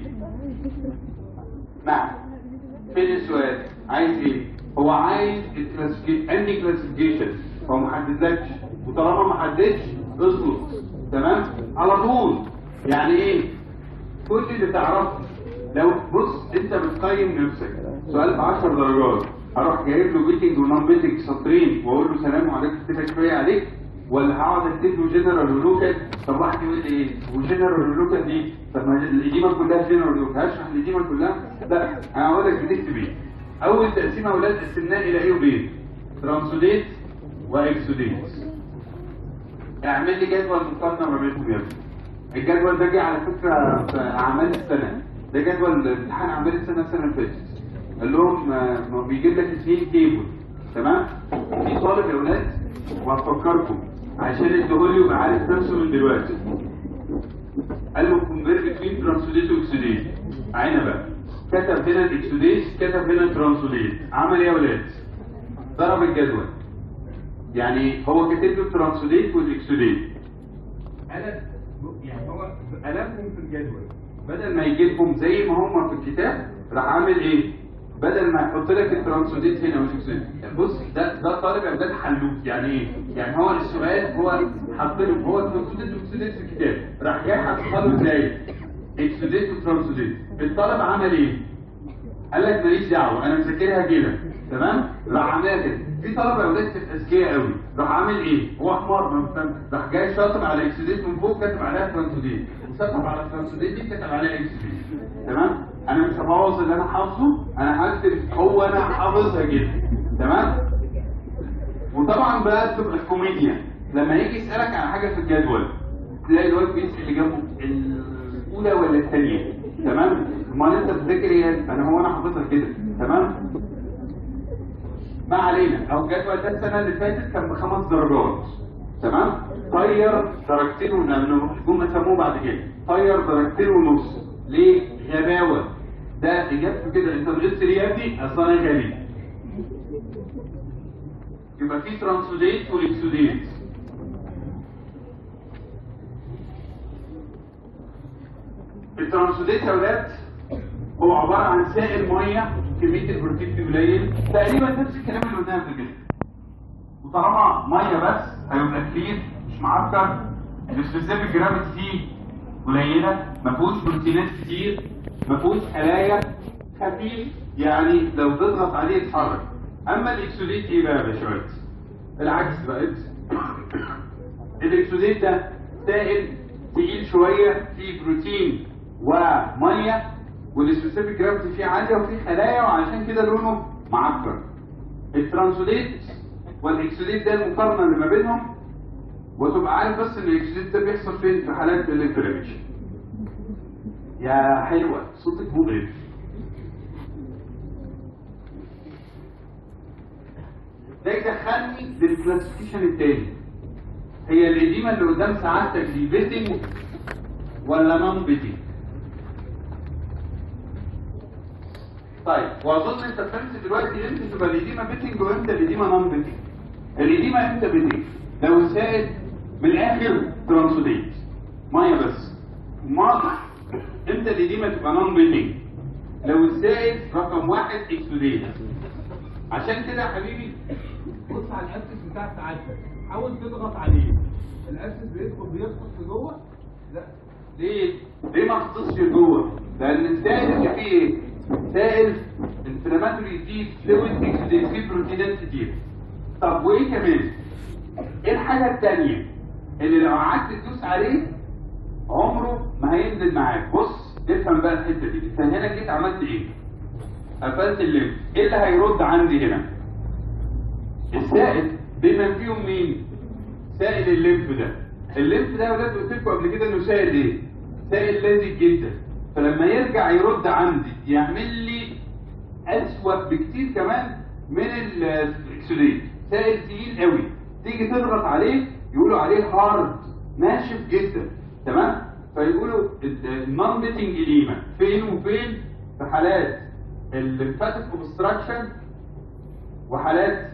نعم فين السؤال عايز ايه هو عايز الكلاسيفيكيشن انهي كلاسيفيكيشن هو ما حددلكش وطالما ما حددش اصبر تمام على طول يعني ايه كل اللي تعرفه لو بص انت بتقيم نفسك سؤال ب 10 درجات هروح جايب له بيتنج ونون بيتنج سطرين واقول له سلام عليكم كده كفايه عليك ولا هقعد اكتب له جنرال ولوكال طب واحد يقول لي ايه وجنرال ولوكال دي طب ما الاديمه كلها جنرال ولوكال هشرح الاديمه كلها لا انا هقول لك بتكتب ايه اول تقسيمه اولاد قسمناها الى ايه وبيه ترانسوديت واكسوديت اعمل لي جدول مقارنه ما بينهم يا ابني الجدول ده جه على فكره في اعمال السنه ده جدول امتحان اعمال السنه السنه اللي فاتت قال لهم آه، ما بيجيب لك اثنين تيبل تمام في طالب يا اولاد وهفكركم عشان الدهولي يبقى عارف نفسه من دلوقتي قال له كومبير بتوين ترانسوديت واكسوديت عينه بقى كتب هنا الاكسوديت كتب هنا الترانسوديت عمل ايه يا اولاد ضرب الجدول يعني هو كاتب له الترانسوديت والاكسوديت قلب يعني هو قلبهم في الجدول بدل ما يجي لهم زي ما هم في الكتاب راح عامل ايه؟ بدل ما يحط لك الترانسوديت هنا والاكسوديت بص ده ده طالب اعداد حلوك يعني ايه؟ يعني هو السؤال هو حط لهم هو الترانسوديت والاكسوديت في الكتاب راح جاي حاطط له ازاي؟ اكسوديت وترانسوديت الطالب عمل ايه؟ قال لك ماليش دعوه انا مذاكرها كده تمام؟ راح عاملها كده في طلبه اولاد تبقى اذكياء قوي راح عامل ايه؟ هو حمار ما فاهم راح جاي شاطب على اكسوديت من فوق كاتب عليها ترانسوديت وسطب على الترانسوديت دي كاتب عليها اكسوديت تمام؟ انا مش هبوظ اللي انا حافظه انا هكتب هو انا حافظها كده تمام؟ وطبعا بقى تبقى الكوميديا لما يجي يسالك على حاجه في الجدول تلاقي الواد بيسال اللي جنبه الاولى ولا الثانيه تمام؟ امال انت بتذاكر ايه؟ انا هو انا حافظها كده تمام؟ ما علينا او الجدول ده السنه اللي فاتت كان بخمس درجات تمام طير درجتين ونص جم سموه بعد كده طير درجتين ونص ليه غباوه ده اجابته كده انت بغيت ليه يا ابني اصل انا غبي يبقى في ترانسوديت والاكسوديت الترانسوديت يا ولاد هو عباره عن سائل ميه كميه البروتين فيه قليل تقريبا نفس الكلام اللي قلناه قبل كده وطالما ميه بس هيبقى كتير مش معكر السبيسيفيك جرافيتي فيه قليله ما فيهوش بروتينات كتير ما فيهوش خلايا خفيف يعني لو تضغط عليه يتحرك اما الاكسوديت ايه بقى يا باشمهندس العكس بقى الاكسوديت ده سائل تقيل شويه فيه بروتين وميه والسبيسيفيك جرافيتي فيه عاليه وفيه خلايا وعشان كده لونه معكر الترانسوديت والاكسوديت ده المقارنه اللي ما بينهم وتبقى عارف بس ان الاكسوديت ده بيحصل فين في حالات الانفلاميشن يا حلوه صوتك مقرف ده يدخلني للكلاسيفيكيشن التاني هي الاديمه اللي قدام سعادتك دي بيتنج ولا نون بيتنج طيب واظن انت فهمت دلوقتي امتى تبقى الاديمه بيتنج وامتى الاديمه نون بيتنج الاديمه امتى بيتنج لو السائل من الاخر ترانسوديت ميه بس ما امتى الاديمه تبقى نون بيتنج لو السائل رقم واحد اكسوديت عشان كده يا حبيبي بص على الاسس بتاع سعادتك حاول تضغط عليه الاسس بيدخل بيدخل في جوه لا ليه؟ ليه ما تختصش جوه؟ لأن السائل اللي فيه إيه؟ سائل انفلاماتوري فيه فلويد اكسوديت فيه بروتينات كتير. طب وإيه كمان؟ إيه الحاجة التانية اللي لو قعدت تدوس عليه عمره ما هينزل معاك؟ بص افهم بقى الحتة دي، أنت هنا جيت عملت إيه؟ قفلت الليمف، إيه اللي هيرد عندي هنا؟ السائل بما فيهم مين؟ سائل الليمف ده الليمف ده يا ولاد قلت لكم قبل كده انه سائل ايه؟ سائل لازق جدا فلما يرجع يرد عندي يعمل لي اسوأ بكتير كمان من الاكسوديت سائل تقيل قوي تيجي تضغط عليه يقولوا عليه هارد ناشف جدا تمام؟ فيقولوا النون بيتنج اديما فين وفين في حالات الليمفاتيك اوبستراكشن وحالات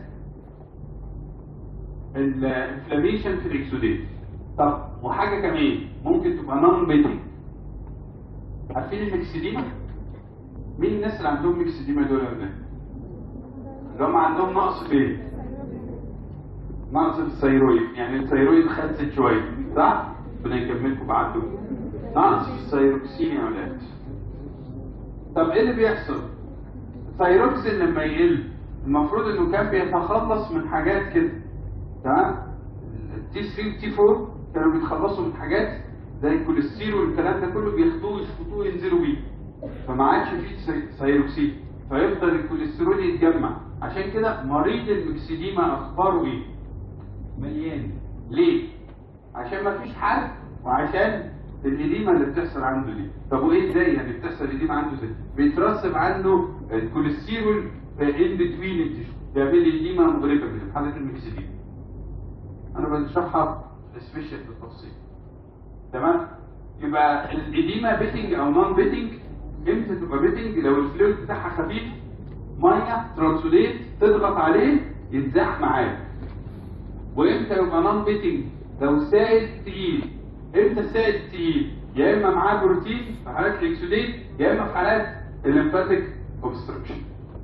الانفلاميشن في الاكسوديت طب وحاجه كمان ممكن تبقى نون بيتنج عارفين الميكسيديما مين الناس اللي عندهم ميكسيديما دول ولا اللي هم عندهم نقص فين نقص في الثيرويد يعني الثيرويد خست شويه صح ربنا يكملكم بعده نقص في الثيروكسين يا ولاد طب ايه اللي بيحصل الثيروكسين لما يقل المفروض انه كان بيتخلص من حاجات كده تمام التي 3 والتي 4 كانوا بيتخلصوا من حاجات زي الكوليسترول والكلام ده كله بياخدوه يشفطوه ينزلوا بيه فما عادش فيه ثيروكسين فيفضل الكوليسترول يتجمع عشان كده مريض المكسديما اخباره ايه؟ مليان ليه؟ عشان ما فيش حل وعشان الإديمة اللي بتحصل عنده دي طب وايه ازاي يعني بتحصل الإديمة عنده ازاي؟ بيترسب عنده الكوليسترول ان بتوين التشو بيعمل لي إديمة مغرقة في حالة المكسديما انا بنشرحها سبيشال بالتفصيل تمام يبقى الاديما بيتنج او نون بيتنج امتى تبقى بيتنج لو الفلويد بتاعها خفيف ميه ترانسوديت تضغط عليه يتزاح معاك وامتى يبقى نون بيتنج لو السائل تقيل امتى السائل تقيل يا اما معاه بروتين في حالات الاكسوديت يا اما في حالات الليمفاتيك اوبستراكشن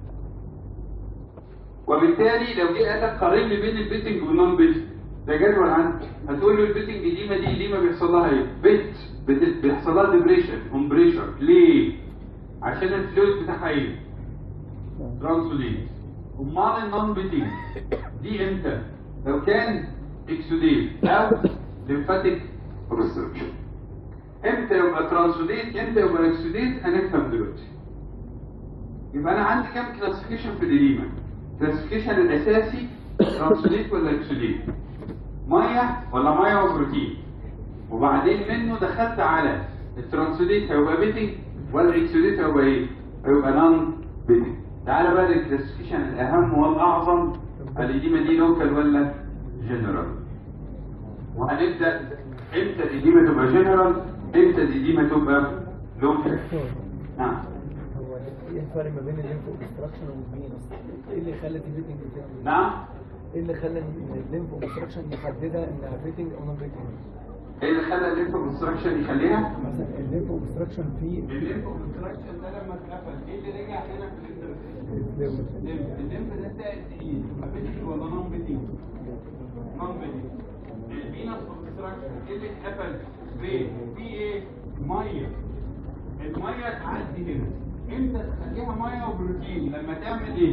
وبالتالي لو جه قال لك قارن لي بين البيتنج والنون بيتنج ده جدول عندي هتقول له البيتنج دي ما دي دي ما بيحصل لها ايه؟ بيت بت- بيحصل لها ديبريشن كومبريشن ليه؟ عشان الفلويد بتاعها ايه؟ ترانسوديت امال النون بيتنج دي امتى؟ لو كان اكسوديت او ليمفاتيك اوبستراكشن امتى يبقى ترانسوديت امتى يبقى اكسوديت هنفهم دلوقتي يبقى انا عندي كام كلاسيفيكيشن في الإديمة كلاسيفيكيشن الاساسي ترانسوديت ولا اكسوديت ميه ولا ميه وبروتين وبعدين منه دخلت على الترانسوديت هيبقى بيتنج ولا الاكسوديت هيبقى ايه هيبقى نون بيتنج تعالى بقى للكلاسيفيكيشن الاهم والاعظم الإديمة دي لوكال ولا جنرال وهنبدا امتى الإديمة تبقى جنرال امتى الإديمة تبقى لوكال نعم هو ايه الفرق ما بين الليمف اوبستراكشن والفينوس؟ ايه اللي خلى دي فيتنج تعمل؟ نعم ايه اللي خلى ان الليمف اوبستراكشن محدده انها فيتنج او نون فيتنج؟ ايه اللي خلى الليمف كونستراكشن يخليها مثلا الليمف اوبستراكشن فيه الليمف كونستراكشن ده لما اتقفل ايه اللي رجع هنا في الانترفيس الليمف الليمف ده سائل تقيل يبقى بيتنج ولا نون بيتنج نون بيتنج الفينس كونستراكشن ايه اللي اتقفل فين في ايه ميه الميه تعدي هنا امتى تخليها ميه وبروتين لما تعمل ايه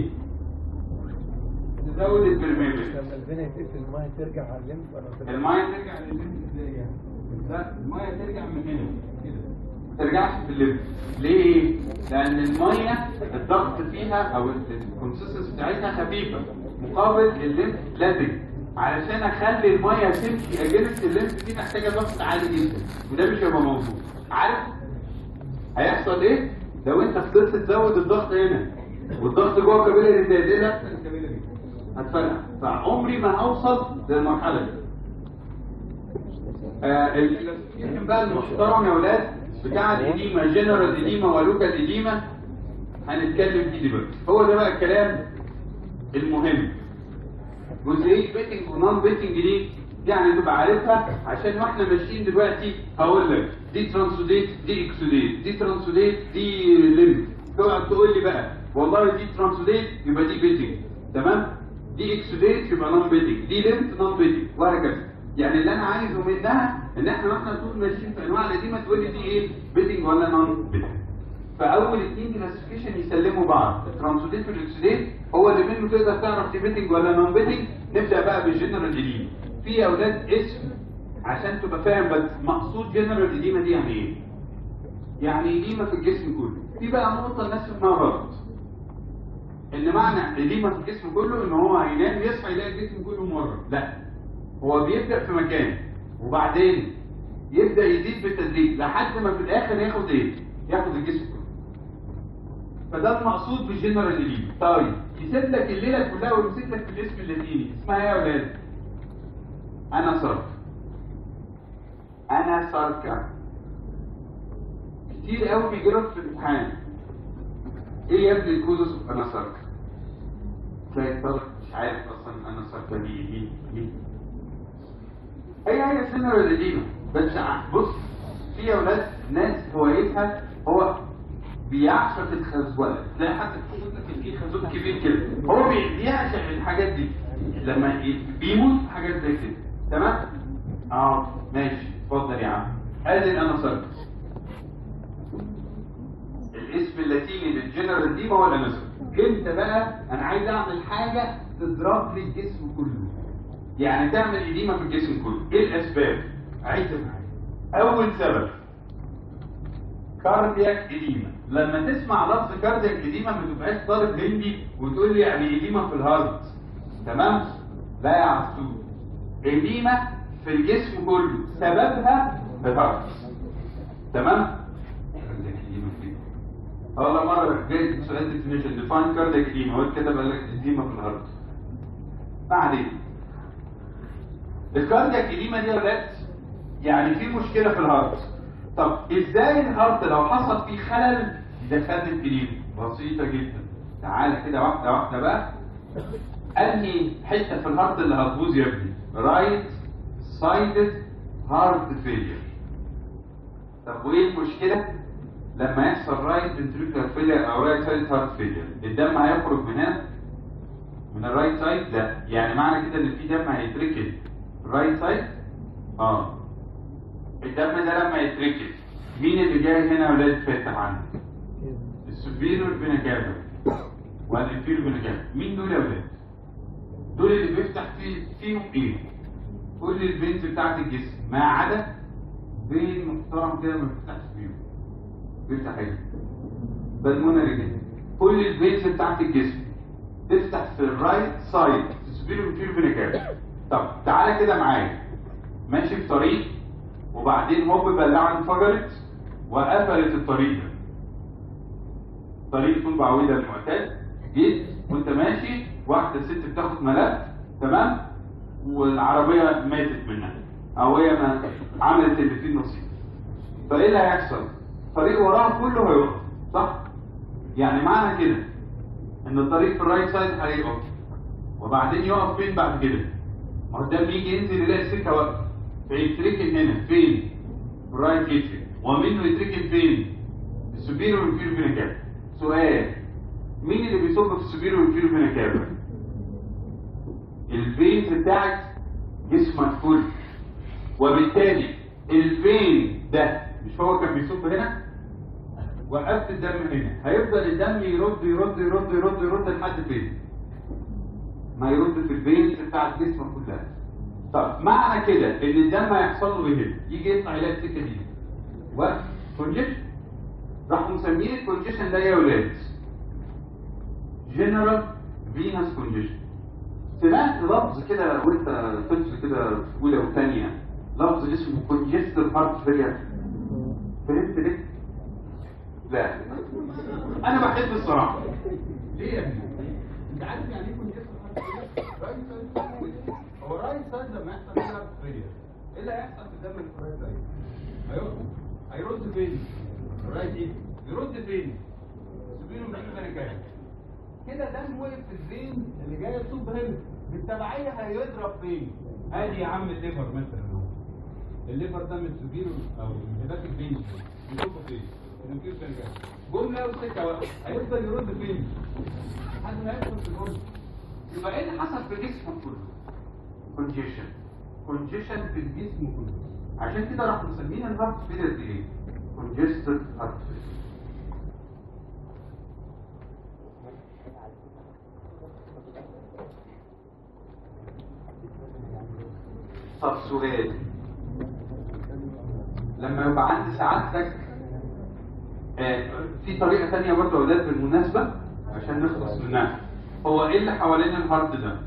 تزود البرميبل لما الفينا يتقفل الميه ترجع على الليمف ولا ترجع؟ الميه ترجع للليمف ازاي يعني؟ لا الميه ترجع من هنا كده ما ترجعش في الليمف ليه؟ لان الميه الضغط فيها او الكونسيستنس بتاعتها خفيفه مقابل الليمف لازق علشان اخلي الميه تمشي اجنس الليمف دي محتاجه ضغط عالي جدا وده مش هيبقى موجود عارف هيحصل ايه؟ لو انت فضلت تزود الضغط هنا والضغط جوه الكابيلاري زاد ايه اللي هيحصل الكابيلاري؟ هتفرقع فعمري ما هوصل للمرحله دي آه، الكلاسيفيكيشن بقى المحترم يا ولاد بتاع الإديمة جنرال إديمة ولوكال إديمة هنتكلم فيه دلوقتي هو ده بقى الكلام المهم جزئية بيتنج ونون بيتنج دي يعني تبقى عارفها عشان واحنا ماشيين دلوقتي هقول لك دي ترانسوديت دي اكسوديت دي ترانسوديت دي ليمف تقعد تقول لي بقى والله دي ترانسوديت يبقى دي بيتنج تمام دي اكسوديت يبقى نون بيتنج دي ليمف نون بيتنج وهكذا يعني اللي انا عايزه منها ان احنا واحنا طول ماشيين في انواع القديمه تقول لي دي ايه بيتنج ولا نون بيتنج فاول اثنين كلاسيفيكيشن يسلموا بعض الترانسوديت والاكسوديت هو اللي منه تقدر تعرف دي بيتنج ولا نون بيتنج نبدا بقى بالجنرال اديما في يا اولاد اسم عشان تبقى فاهم بس مقصود جنرال اديما دي يعني ايه يعني اديما في الجسم كله في بقى نقطه الناس فاهمها غلط ان معنى اديما في الجسم كله ان هو هينام يصحى يلاقي الجسم كله مره لا هو بيبدا في مكان وبعدين يبدا يزيد بالتدريج لحد ما في الاخر ياخد ايه ياخد الجسم كله فده المقصود بالجنرال اديما طيب يسيب لك الليله كلها ويمسك لك في الاسم اللاتيني اسمها ايه يا ولاد انا صرف انا صركة كتير قوي بيجرب في الامتحان ايه يا ابني الكوزس اوف انا صركة تلاقي الطالب مش عارف اصلا انا صركة دي دي دي هي هي جنرال اديما بس ع- بص في يا ولاد ناس هوايتها هو بيعشق الخزوله تلاقي حد يقول لك في خازوق كبير كده هو بي- بيعشق الحاجات دي لما ي- بيموت في حاجات زي كده تمام اه ماشي اتفضل يا عم ادي الانا سيركس الاسم اللاتيني للجنرال دي هو الانسر امتى بقى انا عايز اعمل حاجه تضرب لي الجسم كله يعني تعمل اديمه في الجسم كله ايه الاسباب عايز افهم اول سبب كاردياك اديما لما تسمع لفظ كاردياك اديما ما تبقاش طالب هندي وتقول لي يعني اديما في الهارت تمام لا يا عسول اديما في الجسم كله سببها في الهارت تمام كاردياك اديما في الجسم. والله مره جاي سؤال ديفينيشن ديفاين كاردياك اديما هو كتب قال لك اديما في الهارت بعدين الكاردياك اديما دي يا ولاد يعني في مشكله في الهارت طب ازاي الهارت لو حصل فيه خلل يدخلني الجديد بسيطه جدا تعالى كده واحده واحده بقى انهي حته في الهارت اللي هتبوظ يا ابني رايت سايدد هارت فيلير طب وايه المشكله لما يحصل رايت فنتريكولار فيلير او رايت سايد هارت فيلير الدم هيخرج من هنا من الرايت سايد لا يعني معنى كده ان في دم هيتركب رايت سايد اه الدم ده لما يتركب مين اللي جاي هنا يا ولاد فاتح عندك السوبيريور فينا كافا والانفيريور فينا كافا مين دول يا ولاد دول اللي بيفتح فيه فيهم ايه كل البنز بتاعت الجسم ما عدا بين محترم كده ما بيفتحش فيهم بيفتح ايه بالمونري كده كل البنز بتاعت الجسم تفتح في الرايت سايد السوبيريور انفيريور فينا كافا طب تعالى كده معايا ماشي في طريق وبعدين هوب بلاعه انفجرت وقفلت الطريق ده طريق طول بعويده المعتاد جيت وانت ماشي واحده ست بتاخد ملف تمام والعربيه ماتت منها او هي ما عملت اللي فيه النصيب فايه اللي هيحصل؟ الطريق وراها كله هيقف صح؟ يعني معنى كده ان الطريق في الرايت سايد هيقف وبعدين يقف فين بعد كده؟ ما هو الدم يجي ينزل يلاقي السكه واقفه فيتركن هنا فين؟ في الرايت كتف ومنه يتركن فين؟ السوبيريور والانفيريور فينا كابا سؤال مين اللي بيصب في السوبيريور والانفيريور فينا كابا؟ الفينز بتاعت جسمك كله وبالتالي الفين ده مش هو كان بيصب هنا؟ وقفت الدم هنا هيفضل الدم يرد يرد يرد يرد يرد لحد فين؟ ما يرد في الفينز بتاعت جسمك كلها طب معنى كده ان الدم هيحصل له ايه هنا؟ يجي يطلع يلاقي السكه دي وقت كونجيشن راح مسمين الكونجيشن ده يا ولاد جنرال فينس كونجيشن سمعت لفظ كده وانت طفل كده في اولى وثانيه لفظ اسمه كونجستيف هارت فيلير فهمت ليه؟ لا انا بحب الصراحه ليه يا ابني؟ انت عارف يعني ايه كونجستيف رايت سايد هو رايت سايد لما يحصل فيه هارت فيلير ايه اللي هيحصل في الدم اللي في الرايت سايد؟ هيقف هيرد فين؟ رايت ايه؟ يرد فين؟ سيبينه من هنا كام؟ كده دم وقف في الفين اللي جاي يصب هنا بالتبعيه هيضرب فين؟ ادي يا عم الليفر مثلا اهو الليفر ده من السوبيرو او انهبات الفين يصب فين؟ الانكير كان جاي جمله وسكه واقفه هيفضل يرد فين؟ لحد ما يدخل في الارض يبقى ايه اللي حصل في جسمك كله؟ كونجيشن كونجيشن في الجسم كله عشان كده راح مسمين الهارت فيلر دي ايه؟ كونجستيف هارت فيلر طب سؤال لما يبقى عند سعادتك آه، في طريقة تانية برضه يا ولاد بالمناسبة عشان نخلص منها هو ايه اللي حوالين الهارت ده؟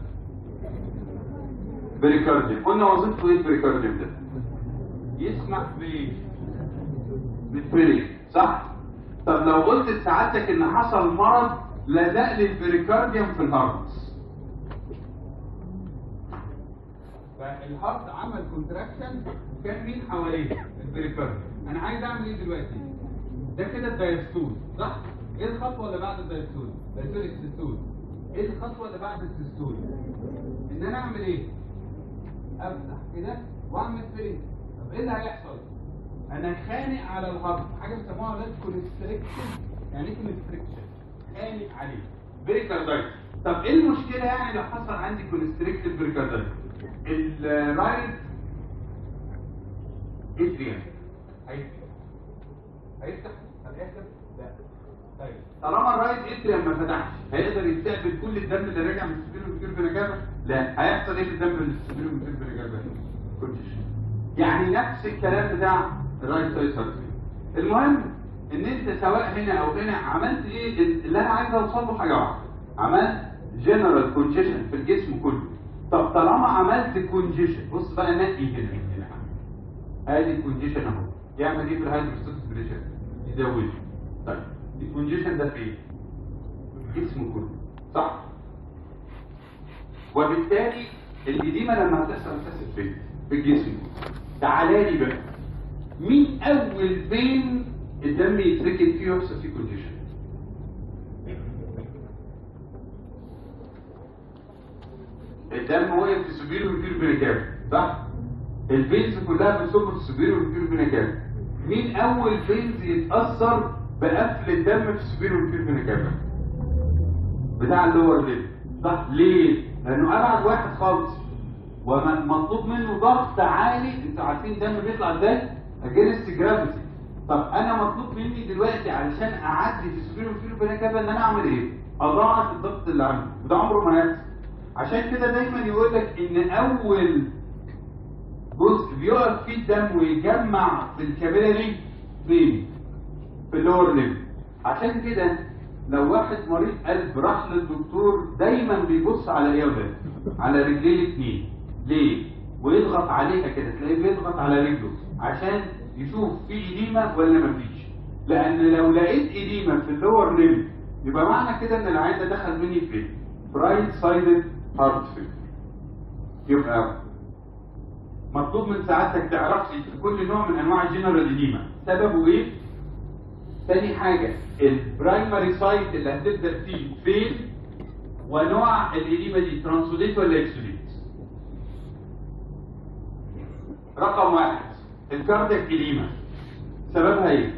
بريكارديوم قلنا وظيفته ايه البريكارديوم ده؟ يسمح بايه؟ بالفريق صح؟ طب لو قلت لسعادتك ان حصل مرض لزق لي البريكارديوم في الهارت فالهارت عمل كونتراكشن وكان مين حواليه البريكارديوم انا عايز اعمل ايه دلوقتي ده كده الدايستول صح ايه الخطوه اللي بعد الدايستول دايستول السيستول ايه الخطوه اللي بعد السيستول ان انا اعمل ايه افتح كده واعمل فريق طب ايه اللي هيحصل انا خانق على الهارت حاجه بيسموها ولاد كونستريكشن يعني ايه كونستريكشن خانق عليه بريكاردايت طب ايه المشكله يعني لو حصل عندي كونستريكتيف بريكاردايت الرايت اتريم هيفتح هيفتح طب يحصل لا طيب طالما الرايت اتريم ما فتحش هيقدر يستقبل كل الدم اللي راجع من السبيرو والكير فيناجابا لا هيحصل ايه للدم من السبيرو والكير فيناجابا كونجيشن يعني نفس الكلام بتاع الرايت سايد سيرجري المهم ان انت سواء هنا او هنا عملت ايه اللي انا عايز اوصل له حاجه واحده عملت جنرال كونجيشن في الجسم كله طب طالما عملت كونجيشن بص بقى نقي هنا من هنا ادي الكونجيشن اهو يعمل ايه في الهايدروستاتيك بريشر يزوده طيب الكونجيشن ده فين الجسم كله صح وبالتالي الإديمة لما هتحصل هتحصل فين في الجسم تعالى لي بقى مين اول فين الدم يتركب فيه ويحصل فيه كونجيشن الدم وقف في سوبيريور وفي فينا صح الفينز كلها بتصب في سوبيريور وفي فينا مين اول فينز يتاثر بقفل الدم في سوبيريور وفي فينا بتاع اللور ليب صح ليه لانه ابعد واحد خالص ومطلوب منه ضغط عالي انتوا عارفين الدم بيطلع ازاي اجينست جرافيتي طب انا مطلوب مني دلوقتي علشان اعدي في سوبيريور وفي فينا كذا ان انا اعمل ايه اضاعف الضغط اللي عندي وده عمره ما هيحصل عشان كده دايما يقول لك ان اول جزء بيقف فيه الدم ويجمع في الكابيلاري فين في اللور ليب عشان كده لو واحد مريض قلب راح للدكتور دايما بيبص على ايه يا ولاد على رجليه الاثنين ليه ويضغط عليها كده تلاقيه بيضغط على رجله عشان يشوف في اديمه ولا مفيش لان لو لقيت اديمه في اللور ليب يبقى معنى كده ان العيان ده دخل مني فين رايت سايدد هارت فيلر يبقى مطلوب من سعادتك تعرف لي كل نوع من انواع الجنرال اديما سببه ايه تاني حاجة البرايمري سايت اللي هتبدأ فيه فين ونوع الإديمة دي ترانسوديت ولا اكسوديت رقم واحد الكاردياك إديمة سببها ايه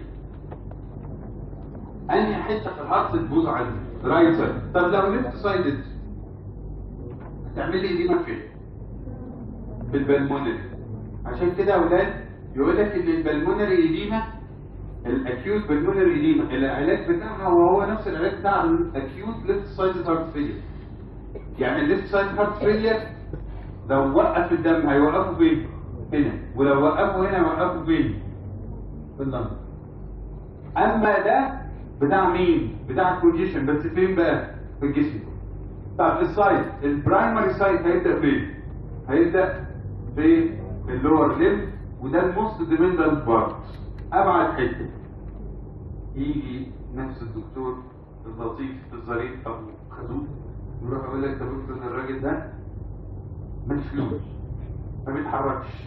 أنهي حتة في الهارت تبوظ عندي رايت سايد طب لو ليفت سايدد هتعمل لي إديمة فين في البلمونري عشان كده يا اولاد يقول لك ان البلمونري إديمة الاكيوت بالمونري إديمة العلاج بتاعها هو هو نفس العلاج بتاع الاكيوت ليفت سايد هارت فيلير يعني الليفت سايد هارت فيلير لو وقف الدم هيوقفه فين هنا ولو وقفه هنا يوقفه فين في اللنج اما ده بتاع مين بتاع الكونجيشن بس فين بقى في الجسم طب السايد البرايمري سايد هيبدا فين هيبدا في اللور ليم وده الموست ديبندنت بارت ابعد حته يجي نفس الدكتور اللطيف الظريف ابو خدود يروح يقول لك ده دكتور ان الراجل ده مشلول ما بيتحركش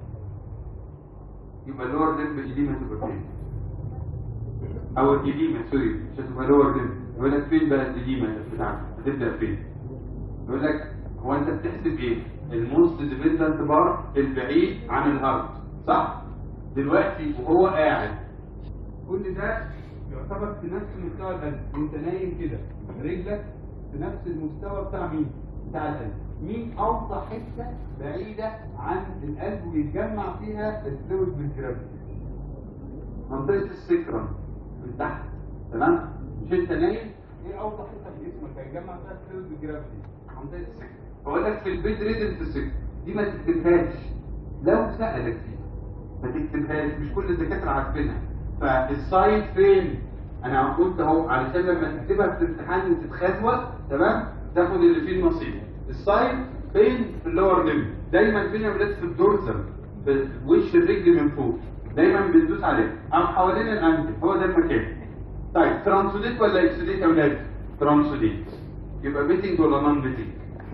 يبقى اللور ليم الإديمة تبقى فين او الإديمة سوري مش هتبقى لور ليم يقول لك فين بقى الإديمة بتاعتك هتبدا فين يقول لك هو انت بتحسب ايه الموست ديبندنت بار البعيد عن الهارت صح دلوقتي وهو قاعد كل ده يعتبر في نفس مستوى القلب انت نايم كده رجلك في نفس المستوى بتاع مين بتاع القلب مين اوطى حته بعيده عن القلب ويتجمع فيها الفلويد بالجرافيتي منطقه السكرم من تحت تمام مش انت نايم ايه اوطى حته في جسمك هيتجمع فيها الفلويد بالجرافيتي منطقه السكرم بقول لك في البيت ريدن في السكر دي ما تكتبهاش لو سألك فيها ما تكتبهاش مش كل الدكاتره عارفينها فالسايد فين انا قلت اهو علشان لما تكتبها في الامتحان وتتخزوق تمام تاخد اللي فيه النصيب السايد فين في اللور ليم دايما فين يا ولاد في الدورسال في وش الرجل من فوق دايما بندوس عليه او حوالين الانكل هو ده المكان طيب ترانسوديت ولا اكسوديت يا ولاد ترانسوديت يبقى بيتنج ولا نون بيتنج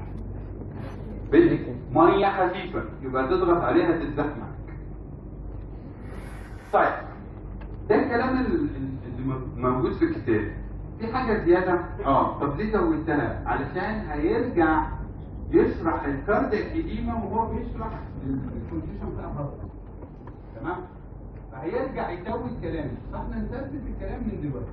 بدك ميه خفيفه يبقى تضغط عليها تتزحمك طيب ده الكلام ال- اللي موجود في الكتاب في حاجه زياده اه طب ليه زودتها علشان هيرجع يشرح الكاردياك إديمة وهو بيشرح الكونديشن بتاع الهارت تمام فهيرجع يزود كلام فاحنا نثبت الكلام من دلوقتي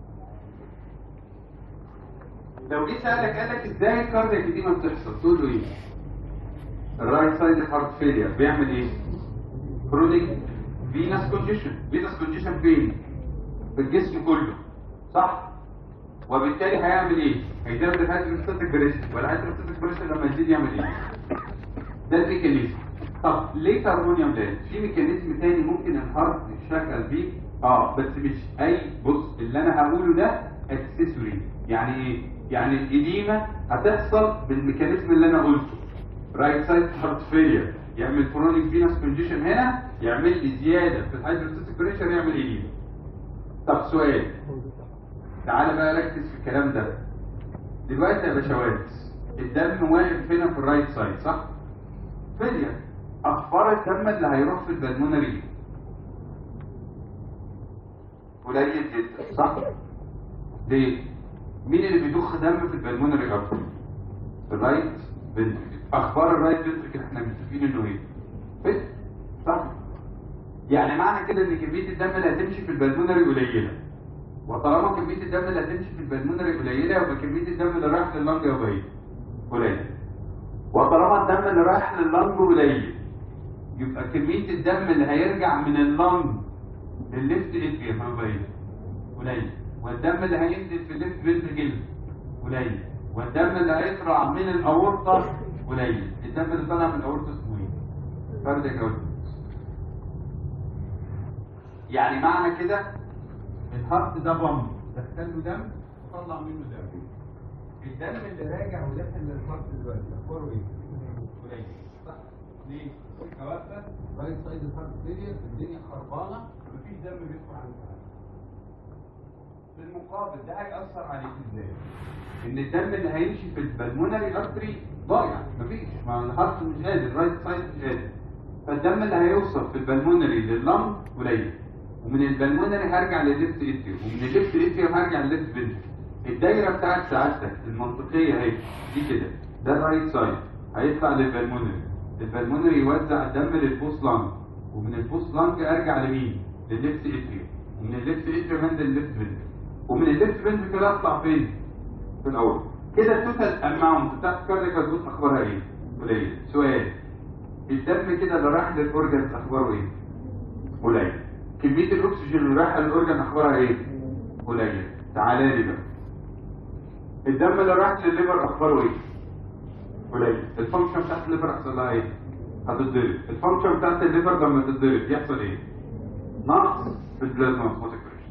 لو جه سألك قال لك ازاي الكاردياك إديمة بتحصل تقول له ايه الرايت سايد هارت فيلير بيعمل ايه كرونيك فينس كونجيشن فينس كونجيشن فين في الجسم كله صح وبالتالي هيعمل ايه هيزود الهيدروستاتيك بريشر ولا الهيدروستاتيك بريشر لما يزيد يعمل ايه ده الميكانيزم طب ليه كربونيوم ده في ميكانيزم تاني ممكن الهارت يشتغل بيه اه بس مش اي بص اللي انا هقوله ده اكسسوري يعني ايه يعني الاديمه هتحصل بالميكانيزم اللي انا قلته رايت سايد هارت فيلير يعمل كرونيك فينس كونديشن هنا يعمل لي زياده في الهيدروستاتيك بريشر يعمل اديمه طب سؤال تعالى بقى ركز في الكلام ده دلوقتي يا باشوات الدم واقف هنا في الرايت سايد صح فيلير اخبار الدم اللي هيروح في البلمونري قليل جدا صح ليه مين اللي بيضخ دم في البلمونري اكتر الرايت فنتركل اخبار الرايت فنتركل احنا متفقين انه ايه؟ فت صح يعني معنى كده ان كميه الدم اللي هتمشي في البلمونري قليله وطالما كميه الدم اللي هتمشي في البلمونري قليله يبقى كميه الدم اللي رايح لللنج يبقى ايه؟ قليل وطالما الدم اللي رايح لللنج قليل يبقى كميه الدم اللي هيرجع من اللنج للليفت اتريوم هيبقى ايه؟ قليل والدم اللي هينزل في الليفت فنتركل قليل والدم اللي هيطلع من الاورطه قليل الدم اللي طالع من الاورطه اسمه ايه؟ كاردياك اوتبوت يعني معنى كده الهارت ده بامب دخل له دم وطلع منه دم الدم اللي راجع وداخل للهارت دلوقتي اخباره ايه؟ قليل صح؟ ليه؟ السكه واقفه رايت سايد الهارت فيلير الدنيا خربانه مفيش دم بيدخل عند الهارت في المقابل ده هيأثر عليك ازاي؟ ان الدم اللي هيمشي في البلمونري ارتري ضايع مفيش ما الهارت مش قادر الرايت سايد مش قادر فالدم اللي هيوصل في البلمونري لللنج قليل ومن البلمونري هرجع للليفت اتريوم ومن الليفت اتريوم هرجع للليفت فنتري الدايره بتاعت سعادتك المنطقيه اهي دي كده ده الرايت سايد هيطلع للبلمونري البلمونري يوزع الدم للبوست لانج ومن البوست لانج ارجع لمين؟ للليفت اتريوم ومن الليفت اتريوم انزل للليفت فنتري ومن الليفت فنتري كده اطلع فين؟ في الاول كده التوتال اماونت بتاعت كاردياك اوتبوت اخبارها ايه؟ قليل سؤال الدم كده اللي رايح للاورجن اخباره ايه؟ قليل كميه الاكسجين اللي رايحه للاورجن اخبارها ايه؟ قليل تعالى لي بقى الدم اللي رايح للليفر اخباره ايه؟ قليل الفانكشن بتاعت الليفر هيحصل لها ايه؟ هتتضرب الفانكشن بتاعت الليفر لما تتضرب يحصل ايه؟ نقص في البلازما اوسموتيك بريشر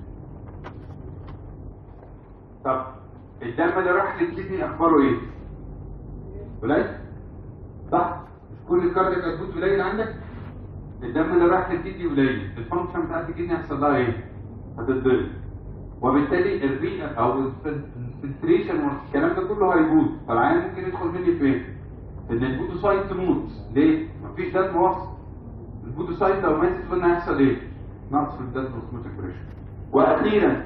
طب الدم اللي راح للكدني اخباره ايه؟ قليل؟ صح؟ مش كل الكاردياك اوتبوت قليل عندك؟ الدم اللي راح للكدني قليل الفانكشن بتاعت الكدني هيحصل لها ايه؟ هتتضرب وبالتالي الري او الفلتريشن والكلام ده كله هيبوظ فالعيان ممكن يدخل مني فين؟ ان البودوسايت تموت ليه؟ مفيش دم وصل البودوسايت لو ماتت قلنا هيحصل ايه؟ نقص في الدم اوسموتيك بريشر واخيرا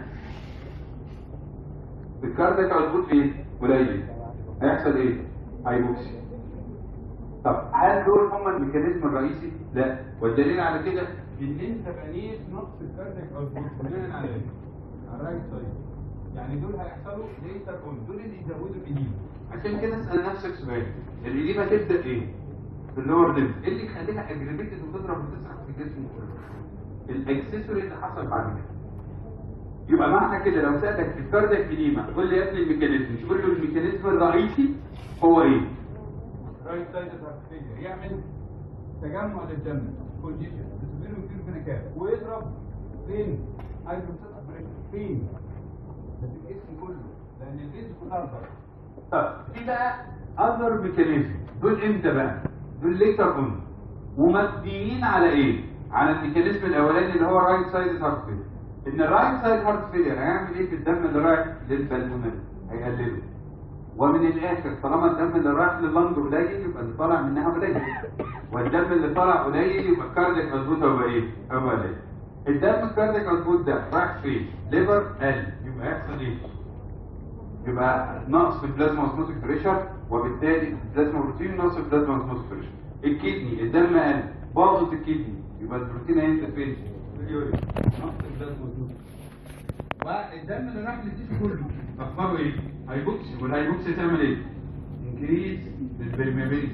الكاردياك اوتبوت ايه؟ قليل هيحصل ايه؟ هيبوكسي طب هل دول هم الميكانيزم الرئيسي؟ لا والدليل على كده ان انت بنيت نقص الكاردياك اوتبوت بناء على ايه؟ على الرايت سايد يعني دول هيحصلوا ليتر اون دول اللي يزودوا الاديمه عشان كده اسال نفسك سؤال الاديمه تبدا ايه؟ في اللور ليمب ايه اللي يخليها اجريبيتد وتضرب وتسرح في الجسم كله؟ الاكسسوري اللي حصل بعد كده يبقى معنى كده لو سالك في الكاردياك اديمه قول لي يا ابني الميكانيزم مش قول له الميكانيزم الرئيسي هو ايه؟ رايت سايد يعمل تجمع للدم كونجيشن بتسبيله كتير في نكاب ويضرب فين؟ هيدروسيل فين؟ ده في الجسم كله لان الجسم كله اخضر طب في بقى اذر ميكانيزم دول امتى بقى؟ دول ليتر اون ومبنيين على ايه؟ على الميكانيزم الاولاني اللي هو الرايت سايد هارت فيلير ان الرايت سايد هارت فيلير هيعمل ايه في الدم اللي رايح للبلمونري؟ هيقلله ومن الاخر طالما الدم اللي رايح لللنج قليل يبقى اللي طالع منها قليل والدم اللي طالع قليل يبقى الكاردياك اوتبوت هو ايه؟ هو قليل الدم الكاردياك اوتبوت ده رايح فين؟ ليفر قل يبقى هيحصل ايه؟ يبقى نقص في البلازما اوسموتيك بريشر وبالتالي البلازما بروتين نقص في البلازما اوسموتيك بريشر الكدني الدم قل باظت الكدني يبقى البروتين هينزل فين؟ في اليورين نقص البلازما اوسموتيك والدم اللي راح للجسم كله اخباره ايه؟ هيبوكسي والهيبوكسي تعمل ايه؟ انكريز البرميابيلتي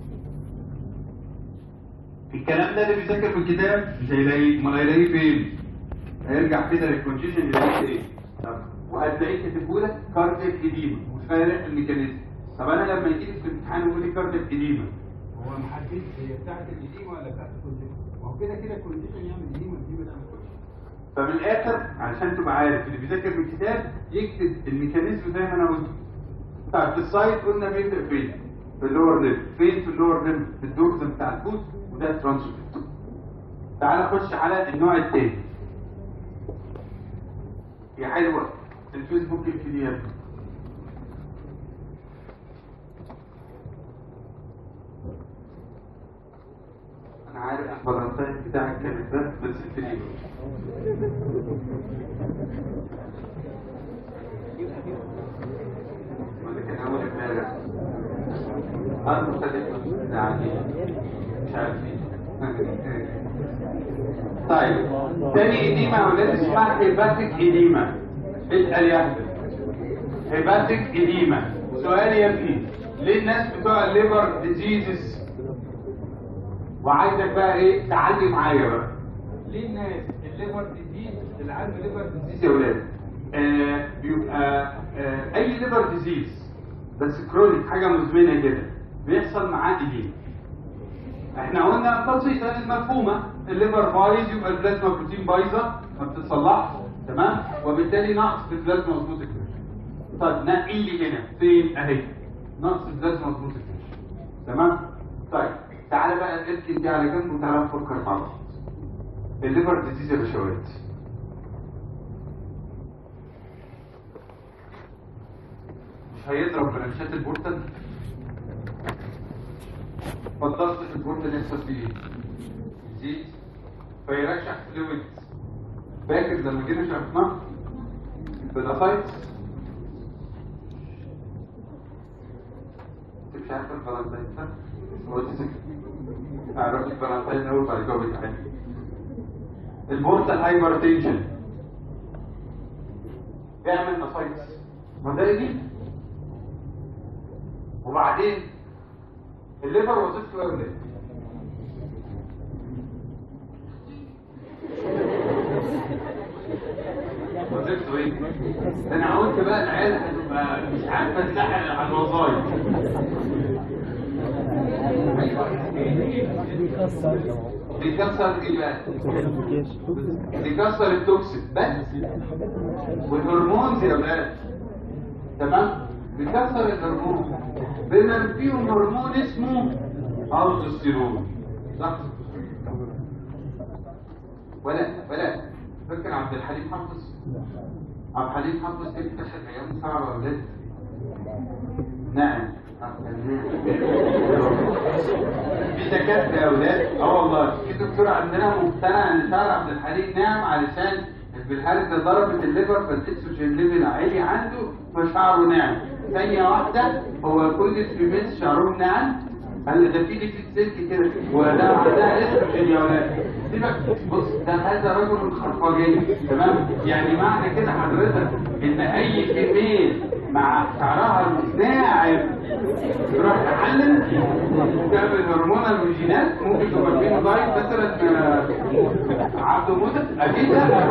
الكلام ده اللي بيذاكر في الكتاب مش هيلاقيه امال هيلاقيه فين؟ هيرجع كده للكونجيشن يلاقيه ايه؟ طب وهتلاقيه كاتبه لك كاردياك اديما وفارق الميكانيزم طب انا لما يجي لي في الامتحان ويقول لي كاردياك اديما هو محدد هي بتاعت الاديما ولا بتاعت الكونجيشن؟ ما هو كده كده الكونجيشن يعمل اديما والاديما تعمل كونجيشن فمن الاخر علشان تبقى عارف اللي بيذاكر من الكتاب يكتب الميكانيزم زي ما انا قلت طيب في السايت قلنا بيبدا فين؟ في اللور ليم فين في اللور ليم؟ في الدورزم بتاع الفوت وده الترانسفير تعال نخش على النوع الثاني يا حلوه الفيسبوك الكبير انا عارف الفالنتين بتاعك كان ده بس الفيديو ولا كان اول امبارح مش عارفين طيب تاني إديمة يا ولاد اسمها هيباتيك إديمة اسأل يا أحمد هيباتيك إديمة سؤال يا ابني ليه الناس بتوع الليفر ديزيزز وعايزك بقى ايه تعلي معايا بقى ليه الناس الليفر ديزيز اللي عنده ليفر ديزيز يا ولاد آه بيبقى آه اي ليفر ديزيز بس كرونيك حاجه مزمنه كده بيحصل معاه ايدين احنا قلنا بسيطه المفهومه الليفر بايظ يبقى البلازما بروتين بايظه ما بتتصلحش تمام وبالتالي نقص في البلازما مظبوط كده طيب نقي لي هنا فين اهي نقص البلازما مظبوط كده تمام طيب تعالى بقى اركن دي على جنب وتعالى نفكر مع بعض الليفر ديزيز يا باشوات مش هيضرب برانشات البورتال فالضغط في البورتال يحصل فيه ايه؟ يزيد فيرشح فلويد فاكر لما جينا شرحناه البلاسايتس انت مش عارف البلاسايتس ده؟ هو دي سكت اعرف البلاسايتس الاول بعد كده بيتعالج البورتال هايبرتنشن بيعمل نصايص ما ده دي وبعدين الليفر وظيفته ايه يا ولاد؟ وظيفته ايه؟ ده انا قلت بقى العيال هتبقى مش عارفه تسهل على الوظايف بيكسر بيكسر ايه بقى؟ بيكسر التوكسين بس والهرمونز يا ولاد تمام بيكسر الهرمون بما فيهم هرمون اسمه الدوستيرون صح ولا ولا فاكر عبد الحليم حافظ عبد الحليم حافظ كان اكتشف ايام صعبه يا ولاد نعم في دكاتره يا اولاد اه والله في دكتور عندنا مقتنع ان شعر عبد الحليم ناعم علشان بالحالة ده ضربت الليفر فالاكسجين ليفل عالي عنده فشعره ناعم ثانية واحدة هو كل الفيمينز شعرهم ناعم قال ده في ليكيد سلك كده وده ده استروجين يا ولاد سيبك بص ده هذا رجل خرفاجي تمام يعني معنى كده حضرتك ان اي فيميل مع شعرها ناعم تروح تحلل تعمل هرمون الروجينات ممكن تبقى فيه دايت مثلا آه، عبده موتة اكيد لا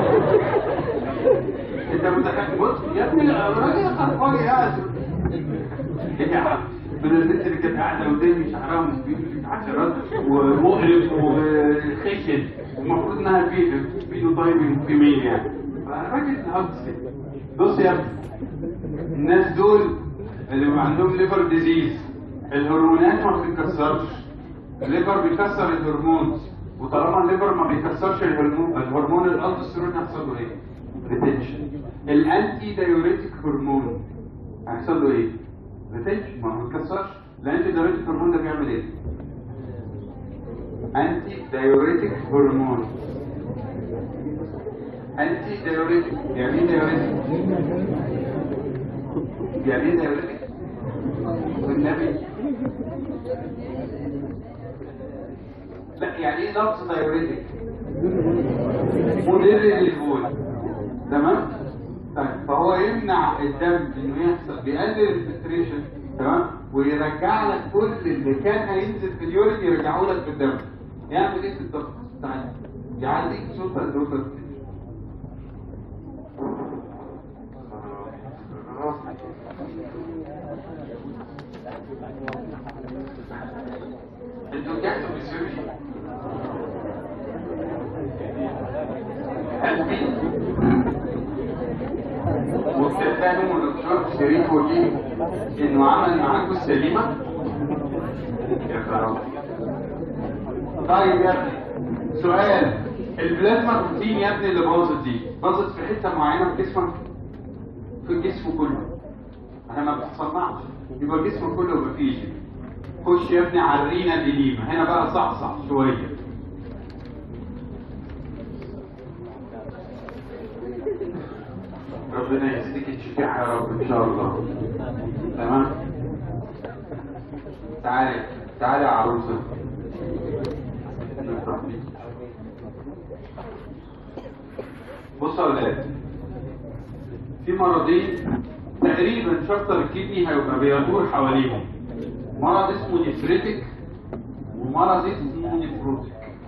انت متخيل بص يا ابني الراجل خرفاجي قاعد ايه يا عم من البنت اللي كانت قاعده قدامي شعرها مصبيح في عشرات ومقرف وخشن المفروض انها فيديو فيديو طيب في مين يعني فالراجل هجص بص يا ابني الناس دول اللي بيبقى عندهم ليفر ديزيز الهرمونات ما بتتكسرش الليفر بيكسر الهرمون وطالما الليفر ما بيكسرش الهرمون الهرمون الالدوستيرون يحصل له ايه؟ ريتنشن الانتي دايوريتيك هرمون هيحصل له ايه؟ ريتنشن ما هو بيكسرش الانتي دايوريتيك هرمون ده بيعمل ايه؟ انتي دايوريتيك هرمون انتي دايوريتيك يعني ايه دايوريتيك؟ يعني ايه دايوريتيك؟ والنبي لا يعني ايه لفظ دايوريتيك؟ مدر للبول تمام؟ طيب فهو يمنع الدم انه يحصل بيقلل الفلتريشن تمام؟ ويرجع لك كل اللي كان هينزل في اليورين يرجعه لك في الدم يعمل ايه في الضغط؟ تعالى يعليك صوت الدوتر انتوا رجعتوا في السيرجي قلبي وبتفهموا دكتور شريف وجيه انه عمل معاكم السليمه يا خراب طيب يا ابني سؤال البلازما بروتين يا ابني اللي باظت دي باظت في حته معينه في جسمك في الجسم كله انا ما بتصنعش يبقى الجسم كله يبقى فيه دي. خش يا ابني على الرينا الإليمة هنا بقى صحصح شوية ربنا يهديك الشفيع يا رب ان شاء الله تمام تعالى تعالى يا عروسه بصوا يا ولاد في مرضين تقريبا شابتر الكدني هيبقى بيدور حواليهم مرض اسمه نفريتك ومرض اسمه نفروتك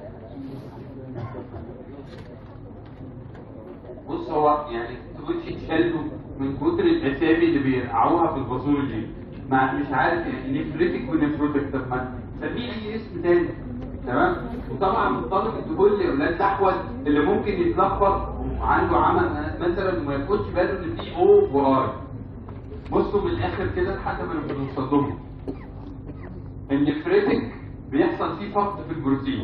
بص هو يعني تقولش تشالوا من كتر الاسامي اللي بيرقعوها في الباثولوجي ما مش عارف يعني نفريتك ونفروتك طب ما سميه اي اسم تاني تمام وطبعا الطالب تقول لي اولاد احول اللي ممكن يتلخبط وعنده عمل مثلا وما ياخدش باله ان في او واي بصوا من الاخر كده لحد ما نوصل لهم النفريتك بيحصل فيه فقد في البروتين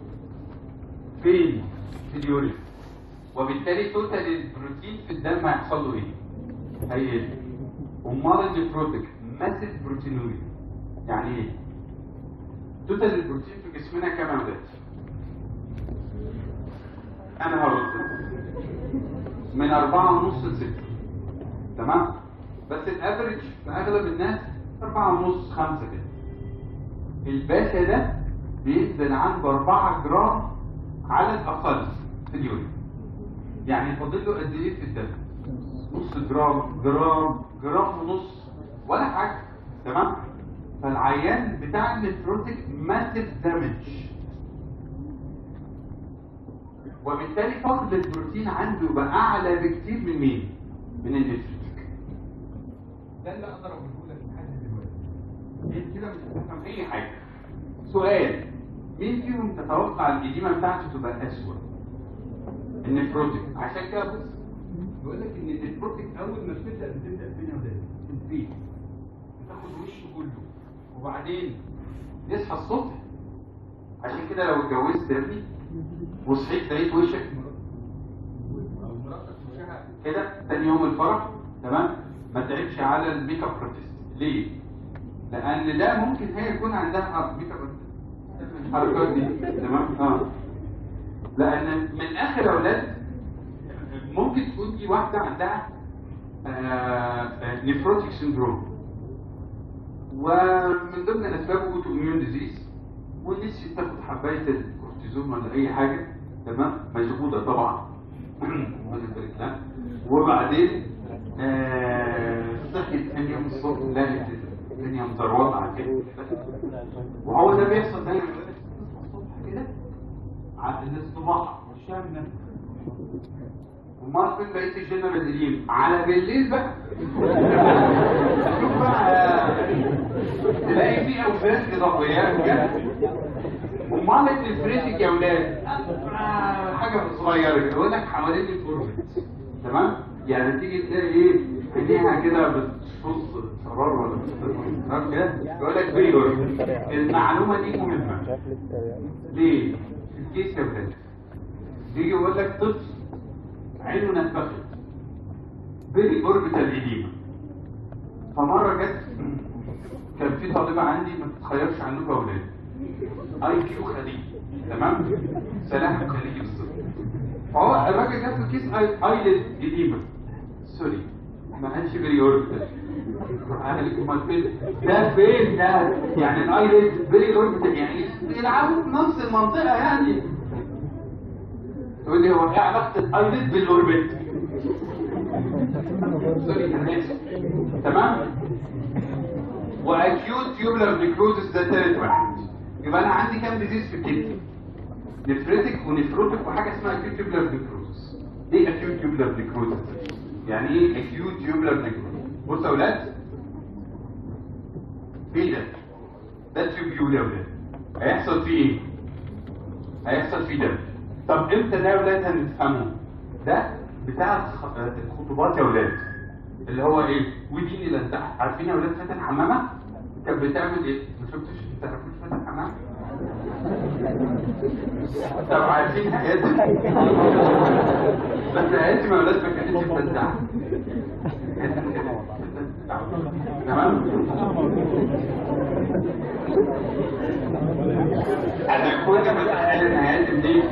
فين في اليورين وبالتالي توتال البروتين في الدم هيحصل له ايه هيقل امال النفروتك ماسل بروتينوريا يعني ايه توتال البروتين في جسمنا كام يا ولاد انا هرد من أربعة ونص لستة تمام بس الافريج في اغلب الناس أربعة ونص خمسة كده الباشا ده بينزل عنده 4 جرام على الاقل في اليوم يعني فاضل له قد ايه في الدم نص جرام جرام جرام ونص ولا حاجه تمام فالعيان بتاع النفروتيك ماسيف دامج وبالتالي فقد البروتين عنده يبقى اعلى بكتير من مين؟ من النفروتيك ده اللي اقدر اقوله لك لحد دلوقتي انت كده مش هتفهم اي حاجه سؤال مين فيهم تتوقع الإديمة بتاعته تبقى أسوأ؟ النفروتيك عشان كده بص بيقول لك إن النفروتيك أول ما بتبدأ بتبدأ فين يا ولاد؟ في البيت بتاخد وشه كله وبعدين يصحى الصبح عشان كده لو اتجوزت يا ابني وصحيت لقيت وشك أو مراتك وشها كده تاني يوم الفرح تمام ما تعبش على الميك اب ارتست ليه؟ لان ده ممكن هي يكون عندها ميك اب الحركات دي تمام اه لان من الاخر يا اولاد ممكن تكون دي واحده عندها نيفروتيك سندروم ومن ضمن الاسباب اوتو اميون ديزيز ونسيت تاخد حبايه الكورتيزون ولا اي حاجه تمام مشغوله طبعا وبعدين آه صحيت ثاني يوم الصبح لقيت الدنيا مزروطه على كده وهو ده بيحصل دايما الصبح كده على الاصطباح والشام ده وما فين بقيه الجنرال اليم على بالليل بقى شوف بقى تلاقي في اوزان اضافيات كده امال النفريتك يا اولاد حاجه صغيره كده يقول لك حوالين الفورمت تمام يعني تيجي تلاقي ايه عينيها كده بتشوص شرار ولا بتشوص كده يقول لك بيور المعلومه دي مهمه ليه؟ في الكيس يا ولاد يجي يقول لك طفل عينه نفخت بيري اوربيتال ايديما فمره جت كان في طالبه عندي ما تتخيرش عنكم يا ولاد اي كيو خليجي تمام سلاح خليجي بالظبط فهو الراجل جاب له كيس ايلid ايديما سوري ما قالش بري اوربيتال انا لكم امال فين ده فين ده يعني الايلid بري اوربيتال يعني بيلعبوا في نفس المنطقه يعني تقول لي هو ايه علاقه الايلid بالاوربت سوري انا اسف تمام واكيوت تيوبلر نيكروزس ده ثالث واحد يبقى انا عندي كام ديزيز في الكدني نفريتك ونفروتك وحاجه اسمها اكيوت تيوبلر نيكروزس ايه اكيوت تيوبلر نيكروزس يعني ايه اكيوت تيوبلر نيكروزس بصوا يا اولاد ايه ده ده تيوبيول يا اولاد هيحصل فيه ايه هيحصل فيه دم طب امتى ده يا اولاد هنفهمه ده بتاع الخ- الخطوبات يا اولاد اللي هو ايه وديني لنتح عارفين يا اولاد فاتن حمامه كانت بتعمل ايه ما شفتش ما تعرفوش فاتن حمامه طب عارفين هياتم بس هياتم يا اولاد ما كانتش بتدعم تمام انا كل ما اتخيل ان هياتم دي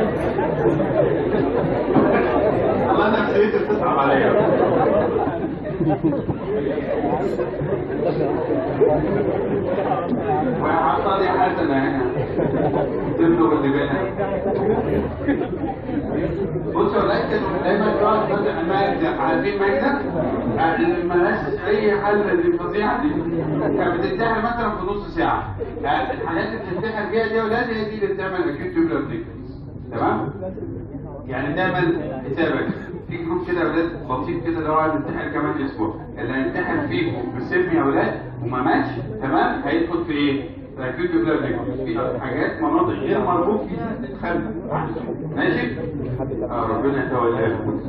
الله نفسيتي بتصعب عليا وحصل يا حسن هنا تبلغ اللي بينها بص يا ولاد كانوا دايما يقعد بدأ ماجدة عارفين ماجدة؟ اللي ملهاش أي حل للفظيعة دي كانت بتنتحر مثلا في نص ساعة يعني الحاجات اللي بتنتحر فيها دي يا ولاد هي دي اللي بتعمل أكيد تيوبلر ديكنس تمام؟ يعني تعمل حسابك في جروب كده يا ولاد لطيف كده اللي هو عايز ينتحر كمان اسبوع اللي هينتحر فيكم بسلم يا ولاد وما ماتش تمام هيدخل في ايه؟ في اكيوت بلاد في حاجات مناطق غير مرغوب فيها تتخلى ماشي؟ اه ربنا يتولاكم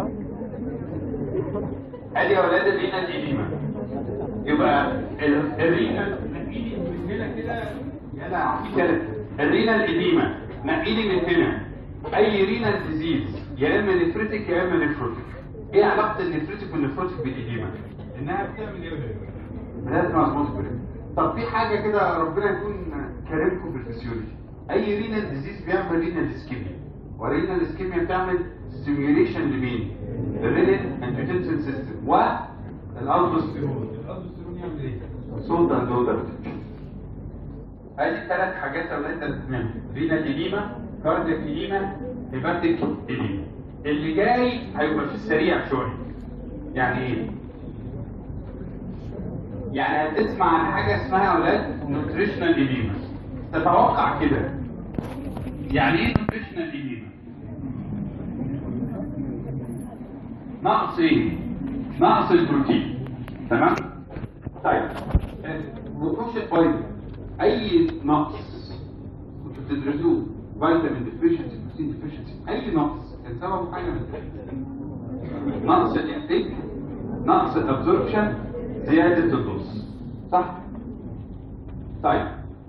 ادي يا ولاد الرينا دي يبقى ال- الرينا نقيلي من هنا كده يلا في كده الرينا الإديمة نقيلي من هنا أي رينا ديزيز يا إما نفرتك يا إما نفروتك إيه علاقة النفرتك والنفروتك بالإديمة؟ إنها بتعمل إيه ولا إيه؟ لازم مظبوط كده طب في حاجة كده ربنا يكون كريمكم في الفسيولوجي أي رينا ديزيز بيعمل رينا اسكيميا ورينا الاسكيميا بتعمل ستيميوليشن لمين؟ للرينين انتوتنسن سيستم والالدوستيرون الالدوستيرون يعمل ايه؟ صوت اند اودر ادي ثلاث حاجات يا ولاد لازم تفهمها رينا ديليما كاردياك ديليما هيباتيك ديليما اللي جاي هيبقى في السريع شويه يعني ايه؟ يعني هتسمع عن حاجه اسمها يا ولاد نوتريشنال ديليما تتوقع كده يعني ايه نوتريشنال ديليما؟ نقص ايه؟ نقص البروتين تمام؟ طيب آه، وحوش الفايبر اي نقص كنتوا بتدرسوه فيتامين ديفيشنسي بروتين ديفيشنسي اي نقص كان سببه حاجه من الثلاثه نقص الانتاج نقص الابزوربشن زياده الدوز صح؟ طيب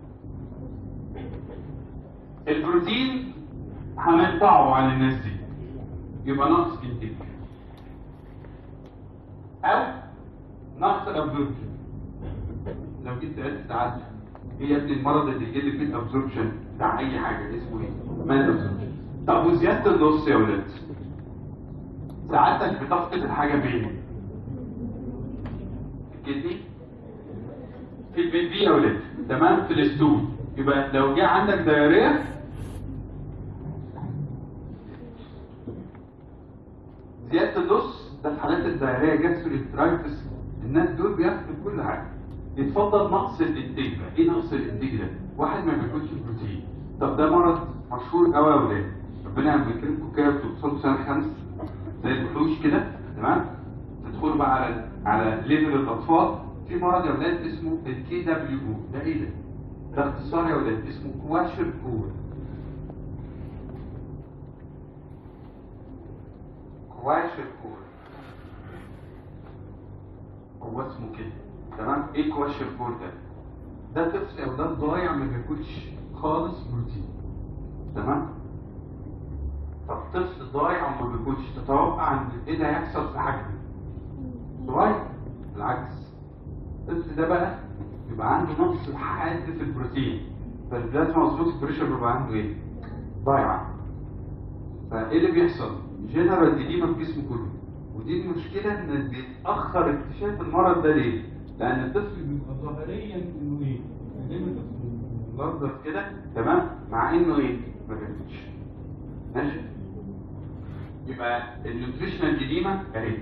البروتين هنقطعه عن الناس دي يبقى نقص انتاج او نقص الابزوربشن لو جيت سالت ساعات ايه يا ابني المرض اللي يجي فيه الابزوربشن بتاع اي حاجه اسمه ايه؟ مال ابزوربشن طب وزياده النص يا ولاد ساعتك بتفقد الحاجه فين؟ الكدني في البيت دي يا ولاد تمام في الستول يبقى لو جه عندك دايريه زياده النص ده في حالات الدايريه جاستريترايتس الناس دول بياخدوا كل حاجه يتفضل نقص الانتاج بقى ايه نقص الانتاج ده واحد ما بياكلش بروتين طب ده مرض مشهور قوي يا ولاد ربنا لما يكرمكم كده بتوصلوا سنه خمس زي الوحوش كده تمام تدخلوا بقى على على ليفل الاطفال في مرض يا ولاد اسمه الكي دبليو او ده ايه ده؟ ده اختصار يا ولاد اسمه كواشر كور كواشر كور هو اسمه كده تمام ايه كواشر كور ده؟ ده طفل يا ولاد ضايع ما بياكلش خالص بروتين تمام؟ طب طفل ضايع وما بياكلش تتوقع ان ايه اللي هيحصل في حجمه؟ صغير بالعكس الطفل ده بقى يبقى عنده نقص حاد في البروتين فالبلازما مظبوط البريشر بيبقى عنده ايه؟ ضايع فايه اللي بيحصل؟ جنرال ديديما في جسمه كله ودي المشكلة ان بيتأخر اكتشاف المرض ده ليه؟ لأن الطفل بيبقى ظاهريا انه ايه؟ دايما ملخبط كده تمام؟ مع انه ايه؟ ما بياكلش ماشي؟ يبقى النيوتريشنال ديديما اهي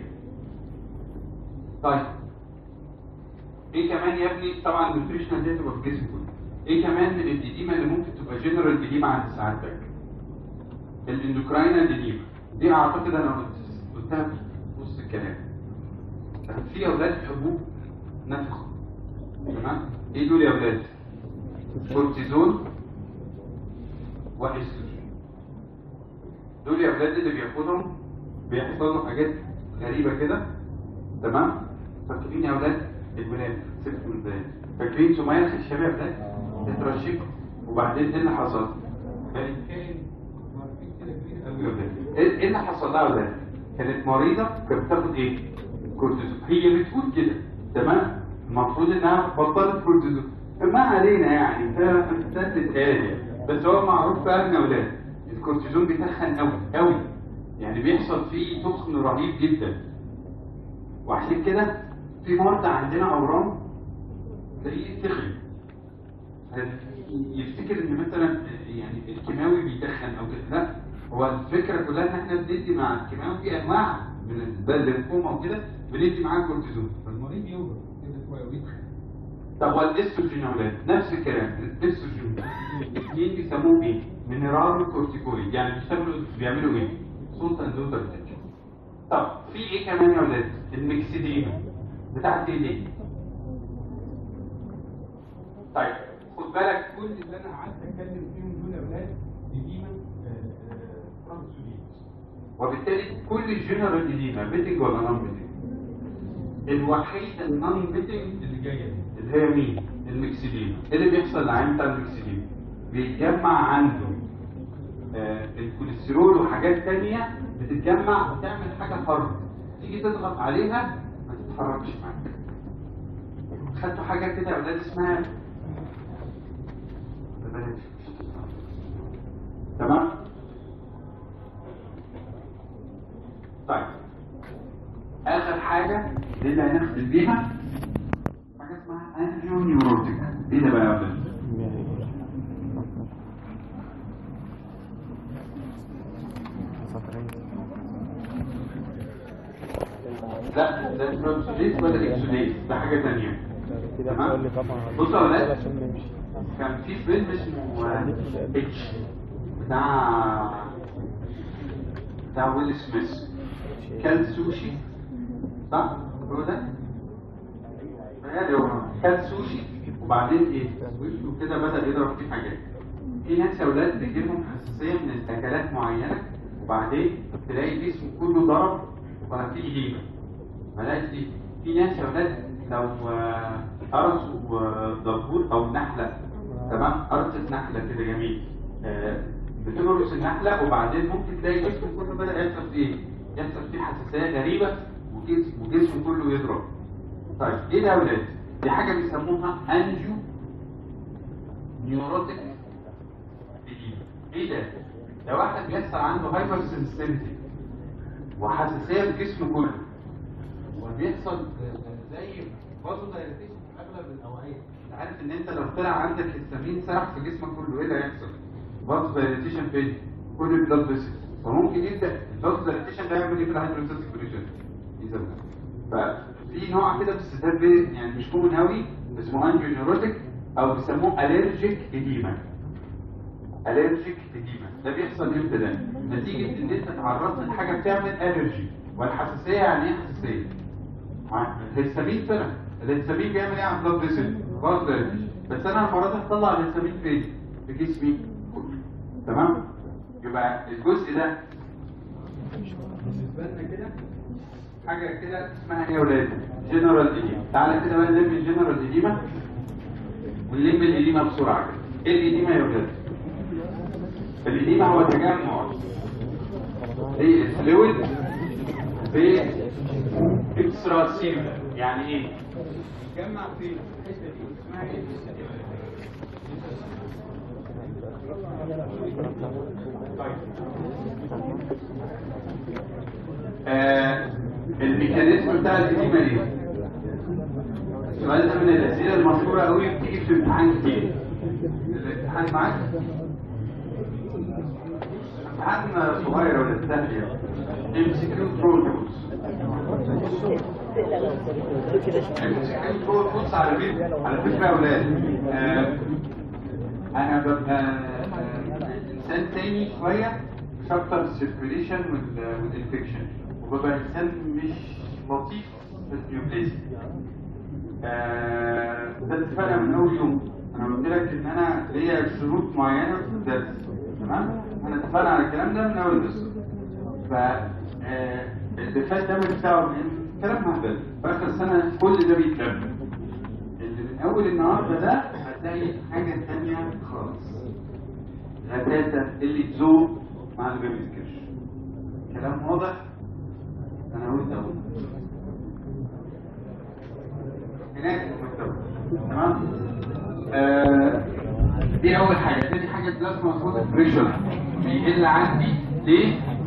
طيب ايه كمان يا ابني طبعا النيوتريشنال دي تبقى في الجسم كله ايه كمان من الديديما اللي ممكن تبقى جنرال ديديما عند سعادتك الاندوكراينال ديديما دي اعتقد انا قلت قلتها في وسط الكلام في اولاد حبوب نفخ تمام ايه دول يا اولاد كورتيزون واستروجين دول يا اولاد اللي بياخدهم بيحصل له حاجات غريبه كده تمام فاكرين يا اولاد الولاد سبت من البلاد فاكرين سمية الخشابة يا اولاد اترشقوا وبعدين ايه اللي حصل؟ كان كان ايه اللي حصل لها يا اولاد؟ كانت مريضة كانت بتاخد ايه؟ كورتيزون هي بتقول كده تمام؟ المفروض انها بطلت كورتيزون ما علينا يعني فامتدت الآية بس هو معروف فعلا يا اولاد الكورتيزون بيتخن قوي قوي يعني بيحصل فيه تخن رهيب جدا وعشان كده في مرضى عندنا اورام تلاقيه تخن يفتكر ان مثلا يعني الكيماوي بيدخن او كده لا هو الفكره كلها ان احنا بندي مع الكيماوي في انواع من الليمفوما وكده بندي معاه كورتيزون فالمريض يوجع كده شويه ويدخن طب والاستروجين يا ولاد نفس الكلام الاستروجين الاثنين بيسموه ايه؟ مينرال كورتيكويد يعني بيشتغلوا بيعملوا ايه؟ صوت اندوتر طب في ايه كمان يا ولاد؟ الميكسيديما بتاعت ايه دي؟ طيب خد بالك كل اللي انا قعدت اتكلم فيهم دول يا ولاد ديما فرانسوليت وبالتالي كل الجنرال ديما بيتنج ولا نون بيتنج؟ الوحيده النون بيتنج اللي جايه دي اللي هي مين؟ المكسديما ايه اللي بيحصل للعين بتاع المكسديما؟ بيتجمع عنده آه الكوليسترول وحاجات تانية بتتجمع وتعمل حاجة حرة تيجي تضغط عليها ما تتحركش معاك خدتوا حاجة كده يا أولاد اسمها بلاش. تمام؟ طيب آخر حاجة دي اللي هنختم بيها حاجة اسمها انجيو نيوروتيك ايه ده بقى يا ولاد؟ لا ده ترانسليت ولا اكسوليت ده حاجة تانية كده تمام؟ بتقول لي طبعا بص يا ولاد عشان نمشي كان في فيلم اسمه اتش بتاع بتاع ويل سميث كان سوشي صح؟ هو ده؟ بيالي هو كان سوشي وبعدين ايه؟ وشه كده بدأ يضرب فيه حاجات في ناس يا اولاد بيجيلهم حساسية من اكلات معينة وبعدين تلاقي جسمه كله ضرب وبقى فيه إديمة بلاش دي في ناس يا اولاد لو آه، قرصوا آه، دبور او نحله تمام قرصت نحله كده جميل آه، بتقرص النحله وبعدين ممكن تلاقي جسمه كله بدا يحصل فيه ايه؟ يحصل فيه حساسيه غريبه وجسم وجسمه كله يضرب طيب ايه ده يا اولاد؟ دي حاجه بيسموها انجو نيوروتيك إديمة. ايه ده؟ ده واحد بيحصل عنده هايبر سنسيتيفيتي وحساسيه في جسمه كله وبيحصل زي برضه دايرتيشن في اغلب الاوعيه انت عارف ان انت لو طلع عندك هستامين سرح في جسمك كله ايه اللي هيحصل؟ برضه دايرتيشن فين؟ كل البلاد فيسل فممكن يبدا البلاد دايرتيشن ده يعمل ايه في الهيدروسيتك بريشر؟ يزود ففي نوع كده بس ده بي- يعني مش كومن قوي اسمه انجيو نيوروتيك او بيسموه الرجيك اديما الرجيك اديما ده بيحصل امتى ده؟ نتيجه ان انت تعرضت لحاجه بتعمل الرجي والحساسيه يعني ايه حساسيه؟ الهستامين طلع الهستامين بيعمل ايه على البلاد فيسل؟ برضه بس انا المره دي هطلع الهستامين فين؟ في جسمي كله تمام؟ يبقى الجزء ده بالنسبه لنا كده حاجه كده اسمها ايه يا ولاد؟ جنرال اديما تعالى كده بقى نلم الجنرال اديما ونلم الاديما بسرعه كده ايه الاديما يا ولاد؟ الاديما هو تجمع ايه الفلويد في اكسترا سيلولر يعني ايه؟ جمع في الحته دي اسمها ايه؟ طيب آه الميكانيزم بتاع الإديمة ايه؟ السؤال ده من الأسئلة المشهورة قوي بتيجي في امتحان كتير الامتحان معاك؟ امتحان صغير ولا سهل يعني ام سي كيو بروتوكولز بص على فكرة على فكرة يا أولاد آه، أنا ببقى آه، إنسان تاني شوية في شابتر السيركيوليشن والإنفكشن وببقى إنسان مش لطيف في النيوبليزم آه، ده اتفقنا من أول يوم أنا قلت لك إن أنا ليا شروط معينة في الدرس تمام؟ أنا اتفقنا على الكلام ده من أول الدرس ف آه، اللي فات ده مش بتاعه من كلام مهبل في اخر السنه كل ده بيتلم اللي من اول النهارده ده هتلاقي حاجه ثانيه خالص غتاتة اللي تزوق مع اللي ما بيذاكرش كلام واضح انا قلت اهو هناك في المكتبه تمام آه دي اول حاجه تاني حاجه بلازما فوت بريشر بيقل عندي ليه